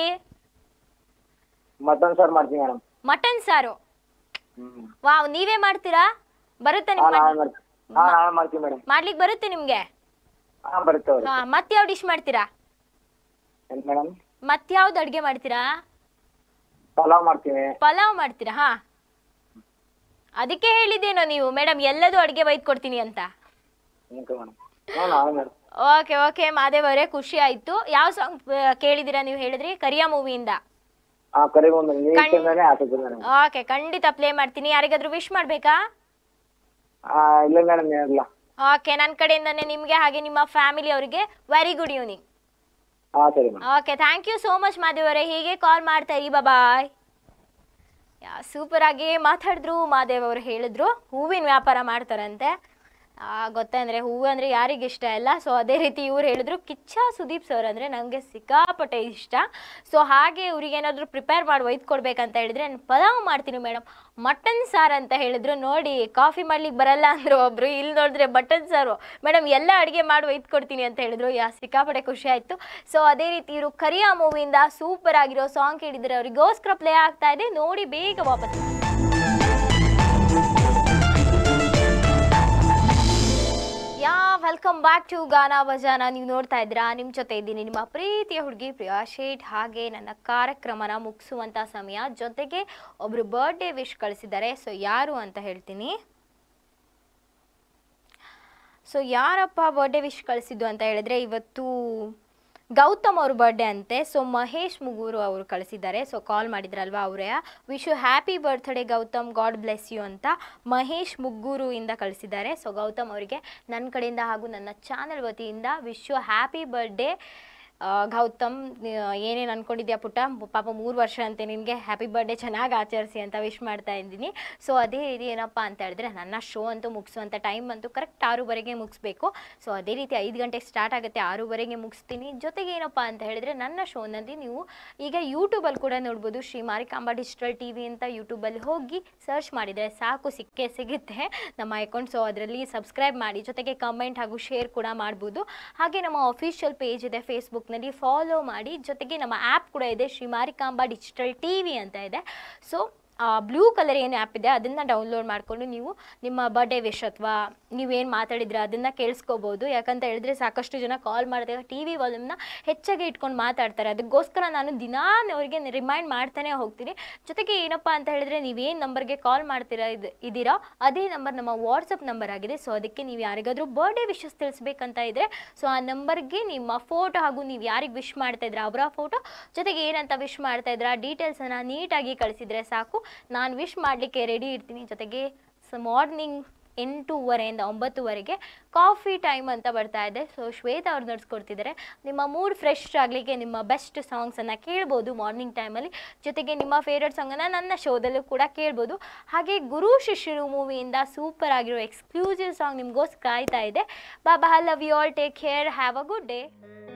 ಮಟನ್ ಸಾರ್ ಮಾಡ್ತೀವಿ ಮೇಡಮ್ ಮಟನ್ ಸಾರು ಹ್ಮ್ ವಾವ್ ನೀವೇ ಮಾಡ್ತೀರಾ ಬರುತ್ತಾ ಹಾ ನಿಮ್ಗೆ ನಾವೇ ಮಾಡ್ತೀವಿ ಹಾ ನಾವೇ ಮಾಡ್ತೀವಿ ಮೇಡಮ್ ಮಾಡ್ಲಿಕ್ಕೆ ಬರುತ್ತೆ ನಿಮ್ಗೆ ಹಾ ಬರುತ್ತೆ ಅವ್ರು ಹಾ ಮತ್ಯಾವ ಡಿಶ್ ಮಾಡ್ತೀರಾ ಏನ್ ಮೇಡಮ್ ಮತ್ಯಾವ್ದು ಅಡುಗೆ ಮಾಡ್ತೀರಾ ಪಲಾವ್ ಮಾಡ್ತೀವಿ ಪಲಾವ್ ಮಾಡ್ತೀರಾ ಹಾ ಅದಕ್ಕೆ ಹೇಳಿದ್ದೇನೋ ನೀವು ಮೇಡಮ್ ಎಲ್ಲದೂ ಅಡುಗೆ ಒಯ್ದು ಕೊಡ್ತೀನಿ ಅಂತ ಓಕೆ ಮೇಡಮ್ ಹಾ ನಾವೇ ಮೇಡಮ್ ಓಕೆ ಓಕೆ ಮಾದೇವ್ ಅವರೇ ಖುಷಿ ಆಯ್ತು ಯಾವ ಸಾಂಗ್ ಕೇಳಿದಿರಾ ನೀವು ಹೇಳಿದ್ರಿ ಕರಿಯಾ ಮೂವಿಯಿಂದ ಹಾ ಕರೆಗೆ ಒಂದು ನೀರು ಕಣ್- ಚಂದಾನೆ ಆಸೆ ಮೇಡಮ್ ಓಕೆ ಖಂಡಿತ ಪ್ಲೇ ಮಾಡ್ತೀನಿ ಯಾರಿಗಾದ್ರೂ ವಿಶ್ ಮಾಡ್ಬೇಕಾ ಹಾ ಇಲ್ಲ ಮೇಡಮ್ ಏನಿಲ್ಲ ಓಕೆ ನನ್ನ ಕಡೆಯಿಂದನೇ ನಿಮಗೆ ಹಾಗೆ ನಿಮ್ಮ ಫ್ಯಾಮಿಲಿ ಅವರಿಗೆ ವೆರಿ ಗುಡ್ ಈವ್ನಿಂಗ್ ಹಾ ಸರಿ madam okay thank you so much Madev ಅವರೇ ಹೀಗೆ ಕಾಲ್ ಮಾಡ್ತಾ ಇರಿ ಬಾಯ್ ಯಾ ಸೂಪರ್ ಆಗಿ ಮಾತಾಡಿದ್ರು ಮಾದೇವ್ ಅವರು ಹೇಳಿದ್ರು ಹೂವಿನ ವ್ಯಾಪಾರ ಮಾಡ್ತಾರಂತೆ ಆ, ಗೊತ್ತಂದ್ರೆ ಹೂವು ಅಂದರೆ ಯಾರಿಗೆ ಇಷ್ಟ ಇಲ್ಲ ಸೊ ಅದೇ ರೀತಿ ಇವ್ರು ಹೇಳಿದ್ರು ಕಿಚ್ಚ ಸುದೀಪ್ ಸರ್ ಅಂದರೆ ನನಗೆ ಸಿಕ್ಕಾಪಟ್ಟೆ ಇಷ್ಟ ಸೊ ಹಾಗೆ ಇವ್ರಿಗೇನಾದರೂ ಪ್ರಿಪೇರ್ ಮಾಡಿ ಒಯ್ದು ಕೊಡ್ಬೇಕಂತ ಹೇಳಿದ್ರೆ ನಾನು ಪಲಾವ್ ಮಾಡ್ತೀನಿ ಮೇಡಮ್ ಮಟನ್ ಸಾರು ಅಂತ ಹೇಳಿದ್ರು ನೋಡಿ ಕಾಫಿ ಮಾಡ್ಲಿಕ್ಕೆ ಬರಲ್ಲ ಅಂದ್ರು ಒಬ್ರು ಇಲ್ಲಿ ನೋಡಿದ್ರೆ ಮಟನ್ ಸಾರು ಮೇಡಮ್ ಎಲ್ಲ ಅಡುಗೆ ಮಾಡಿ ಒಯ್ದು ಕೊಡ್ತೀನಿ ಅಂತ ಹೇಳಿದ್ರು ಯಾ ಸಿಕ್ಕಾಪಟ್ಟೆ ಖುಷಿ ಆಯಿತು ಸೊ ಅದೇ ರೀತಿ ಇವರು ಕರಿಯಾ ಮೂವಿಯಿಂದ ಸೂಪರ್ ಆಗಿರೋ ಸಾಂಗ್ ಕೇಳಿದ್ರೆ ಅವರಿಗೋಸ್ಕರ ಪ್ಲೇ ಆಗ್ತಾ ಇದೆ ನೋಡಿ ಬೇಗ ವಾಪಸ್ ಬನ್ನಿ. Yeah welcome back to Gaana Bajana ನೀವು ನೋಡ್ತಾ ಇದ್ದೀರಾ ನಿಮ್ಮ ಜೊತೆ ಇದ್ದೀನಿ ನಿಮ್ಮ ಪ್ರೀತಿಯ ಹುಡುಗಿ ಪ್ರಿಯಾ ಶೇಟ್ ಹಾಗೆ ನನ್ನ ಕಾರ್ಯಕ್ರಮನ ಮುಗಿಸುವಂಥ ಸಮಯ ಜೊತೆಗೆ ಒಬ್ರು ಬರ್ಡೇ ವಿಶ್ ಕಳಿಸಿದ್ದಾರೆ ಸೊ ಯಾರು ಅಂತ ಹೇಳ್ತೀನಿ ಸೊ ಯಾರಪ್ಪ ಬರ್ಡೇ ವಿಶ್ ಕಳಿಸಿದ್ದು ಅಂತ ಹೇಳಿದ್ರೆ ಇವತ್ತು ಗೌತಮ್ ಅವ್ರ ಬರ್ಡೇ ಅಂತೆ ಸೊ ಮಹೇಶ್ ಮುಗೂರು ಅವರು ಕಳಿಸಿದ್ದಾರೆ ಸೊ ಕಾಲ್ ಮಾಡಿದ್ರಲ್ವಾ ಅವರೇ wish you happy birthday Gautam God bless you ಅಂತ ಮಹೇಶ್ ಮುಗ್ಗೂರು ಇಂದ ಕಳಿಸಿದ್ದಾರೆ ಸೊ ಗೌತಮ್ ಅವರಿಗೆ ನನ್ನ ಕಡೆಯಿಂದ ಹಾಗೂ ನನ್ನ ಚಾನಲ್ ವತಿಯಿಂದ wish you happy birthday Gautam ಏನೇನು ಅನ್ಕೊಂಡಿದ್ಯಾ ಪುಟ್ಟ ಪಾಪ ಮೂರು ವರ್ಷ ಅಂತೆ ನಿನಗೆ ಹ್ಯಾಪಿ ಬರ್ಡೇ ಚೆನ್ನಾಗಿ ಆಚರಿಸಿ ಅಂತ ವಿಶ್ ಮಾಡ್ತಾ ಇದ್ದೀನಿ ಸೊ ಅದೇ ರೀತಿ ಏನಪ್ಪ ಅಂತ ಹೇಳಿದ್ರೆ ನನ್ನ ಶೋ ಅಂತೂ ಮುಗಿಸುವಂಥ ಟೈಮ್ ಅಂತೂ ಕರೆಕ್ಟ್ ಆರೂವರೆಗೆ ಮುಗಿಸ್ಬೇಕು ಸೊ ಅದೇ ರೀತಿ ಐದು ಗಂಟೆಗೆ ಸ್ಟಾರ್ಟ್ ಆಗುತ್ತೆ ಆರೂವರೆಗೆ ಮುಗಿಸ್ತೀನಿ ಜೊತೆಗೆ ಏನಪ್ಪ ಅಂತ ಹೇಳಿದ್ರೆ ನನ್ನ ಶೋನಲ್ಲಿ ನೀವು ಈಗ ಯೂಟ್ಯೂಬಲ್ಲಿ ಕೂಡ ನೋಡ್ಬೋದು Shri Marikamba digital T V ಅಂತ ಯೂಟ್ಯೂಬಲ್ಲಿ ಹೋಗಿ ಸರ್ಚ್ ಮಾಡಿದರೆ ಸಾಕು ಸಿಕ್ಕೇ ಸಿಗುತ್ತೆ ನಮ್ಮ ಅಕೌಂಟ್ ಸೊ ಅದರಲ್ಲಿ ಸಬ್ಸ್ಕ್ರೈಬ್ ಮಾಡಿ ಜೊತೆಗೆ ಕಮೆಂಟ್ ಹಾಗೂ ಶೇರ್ ಕೂಡ ಮಾಡ್ಬೋದು ಹಾಗೆ ನಮ್ಮ ಅಫಿಷಿಯಲ್ ಪೇಜ್ ಇದೆ ಫೇಸ್ಬುಕ್ನಲ್ಲಿ ಫಾಲೋ ಮಾಡಿ ಜೊತೆಗೆ ನಮ್ಮ ಆ್ಯಪ್ ಕೂಡ ಇದೆ Shri Marikamba digital T V ಅಂತ ಇದೆ ಸೊ ಬ್ಲೂ ಕಲರ್ ಏನು ಆ್ಯಪ್ ಇದೆ ಅದನ್ನು ಡೌನ್ಲೋಡ್ ಮಾಡಿಕೊಂಡು ನೀವು ನಿಮ್ಮ ಬರ್ಡೇ ವಿಶ್ ಅಥವಾ ನೀವೇನು ಮಾತಾಡಿದ್ರೆ ಅದನ್ನು ಕೇಳಿಸ್ಕೋಬೋದು ಯಾಕಂತ ಹೇಳಿದ್ರೆ ಸಾಕಷ್ಟು ಜನ ಕಾಲ್ ಮಾಡಿದಾಗ ಟಿ ವಿ ವಾಲ್ಯೂಮ್ನ ಹೆಚ್ಚಾಗಿ ಇಟ್ಕೊಂಡು ಮಾತಾಡ್ತಾರೆ ಅದಕ್ಕೋಸ್ಕರ ನಾನು ದಿನಾ ಅವರಿಗೆ ರಿಮೈಂಡ್ ಮಾಡ್ತಾನೆ ಹೋಗ್ತೀನಿ ಜೊತೆಗೆ ಏನಪ್ಪ ಅಂತ ಹೇಳಿದ್ರೆ ನೀವೇನು ನಂಬರ್ಗೆ ಕಾಲ್ ಮಾಡ್ತೀರಾ ಇದು ಇದ್ದೀರಾ ಅದೇ ನಂಬರ್ ನಮ್ಮ ವಾಟ್ಸಪ್ ನಂಬರ್ ಆಗಿದೆ ಸೊ ಅದಕ್ಕೆ ನೀವು ಯಾರಿಗಾದರೂ ಬರ್ಡೇ ವಿಶಸ್ ತಿಳಿಸ್ಬೇಕಂತ ಇದ್ದರೆ ಸೊ ಆ ನಂಬರ್ಗೆ ನಿಮ್ಮ ಫೋಟೋ ಹಾಗೂ ನೀವು ಯಾರಿಗೆ ವಿಶ್ ಮಾಡ್ತಾ ಇದ್ರೆ ಅವರ ಫೋಟೋ ಜೊತೆಗೆ ಏನಂತ ವಿಶ್ ಮಾಡ್ತಾ ಇದ್ರ ಡೀಟೇಲ್ಸನ್ನು ನೀಟಾಗಿ ಕಳಿಸಿದ್ರೆ ಸಾಕು ನಾನು ವಿಶ್ ಮಾಡಲಿಕ್ಕೆ ರೆಡಿ ಇರ್ತೀನಿ ಜೊತೆಗೆ ಸೊ ಮಾರ್ನಿಂಗ್ ಎಂಟೂವರೆಯಿಂದ ಒಂಬತ್ತುವರೆಗೆ ಕಾಫಿ ಟೈಮ್ ಅಂತ ಬರ್ತಾ ಇದೆ ಸೊ ಶ್ವೇತಾ ಅವ್ರು ನಡೆಸ್ಕೊಡ್ತಿದ್ದಾರೆ ನಿಮ್ಮ ಮೂಡ್ ಫ್ರೆಶ್ ಆಗಲಿಕ್ಕೆ ನಿಮ್ಮ ಬೆಸ್ಟ್ ಸಾಂಗ್ಸನ್ನು ಕೇಳ್ಬೋದು ಮಾರ್ನಿಂಗ್ ಟೈಮಲ್ಲಿ ಜೊತೆಗೆ ನಿಮ್ಮ ಫೇವ್ರೆಟ್ ಸಾಂಗನ್ನು ನನ್ನ ಶೋದಲ್ಲೂ ಕೂಡ ಕೇಳ್ಬೋದು ಹಾಗೆ ಗುರು ಶಿಷ್ಯರು ಮೂವಿಯಿಂದ ಸೂಪರ್ ಆಗಿರೋ ಎಕ್ಸ್ಕ್ಲೂಸಿವ್ ಸಾಂಗ್ ನಿಮಗೋಸ್ಕರ ಕಾಯ್ತಾ ಇದೆ ಬಾಬಾ love you all take care have a good day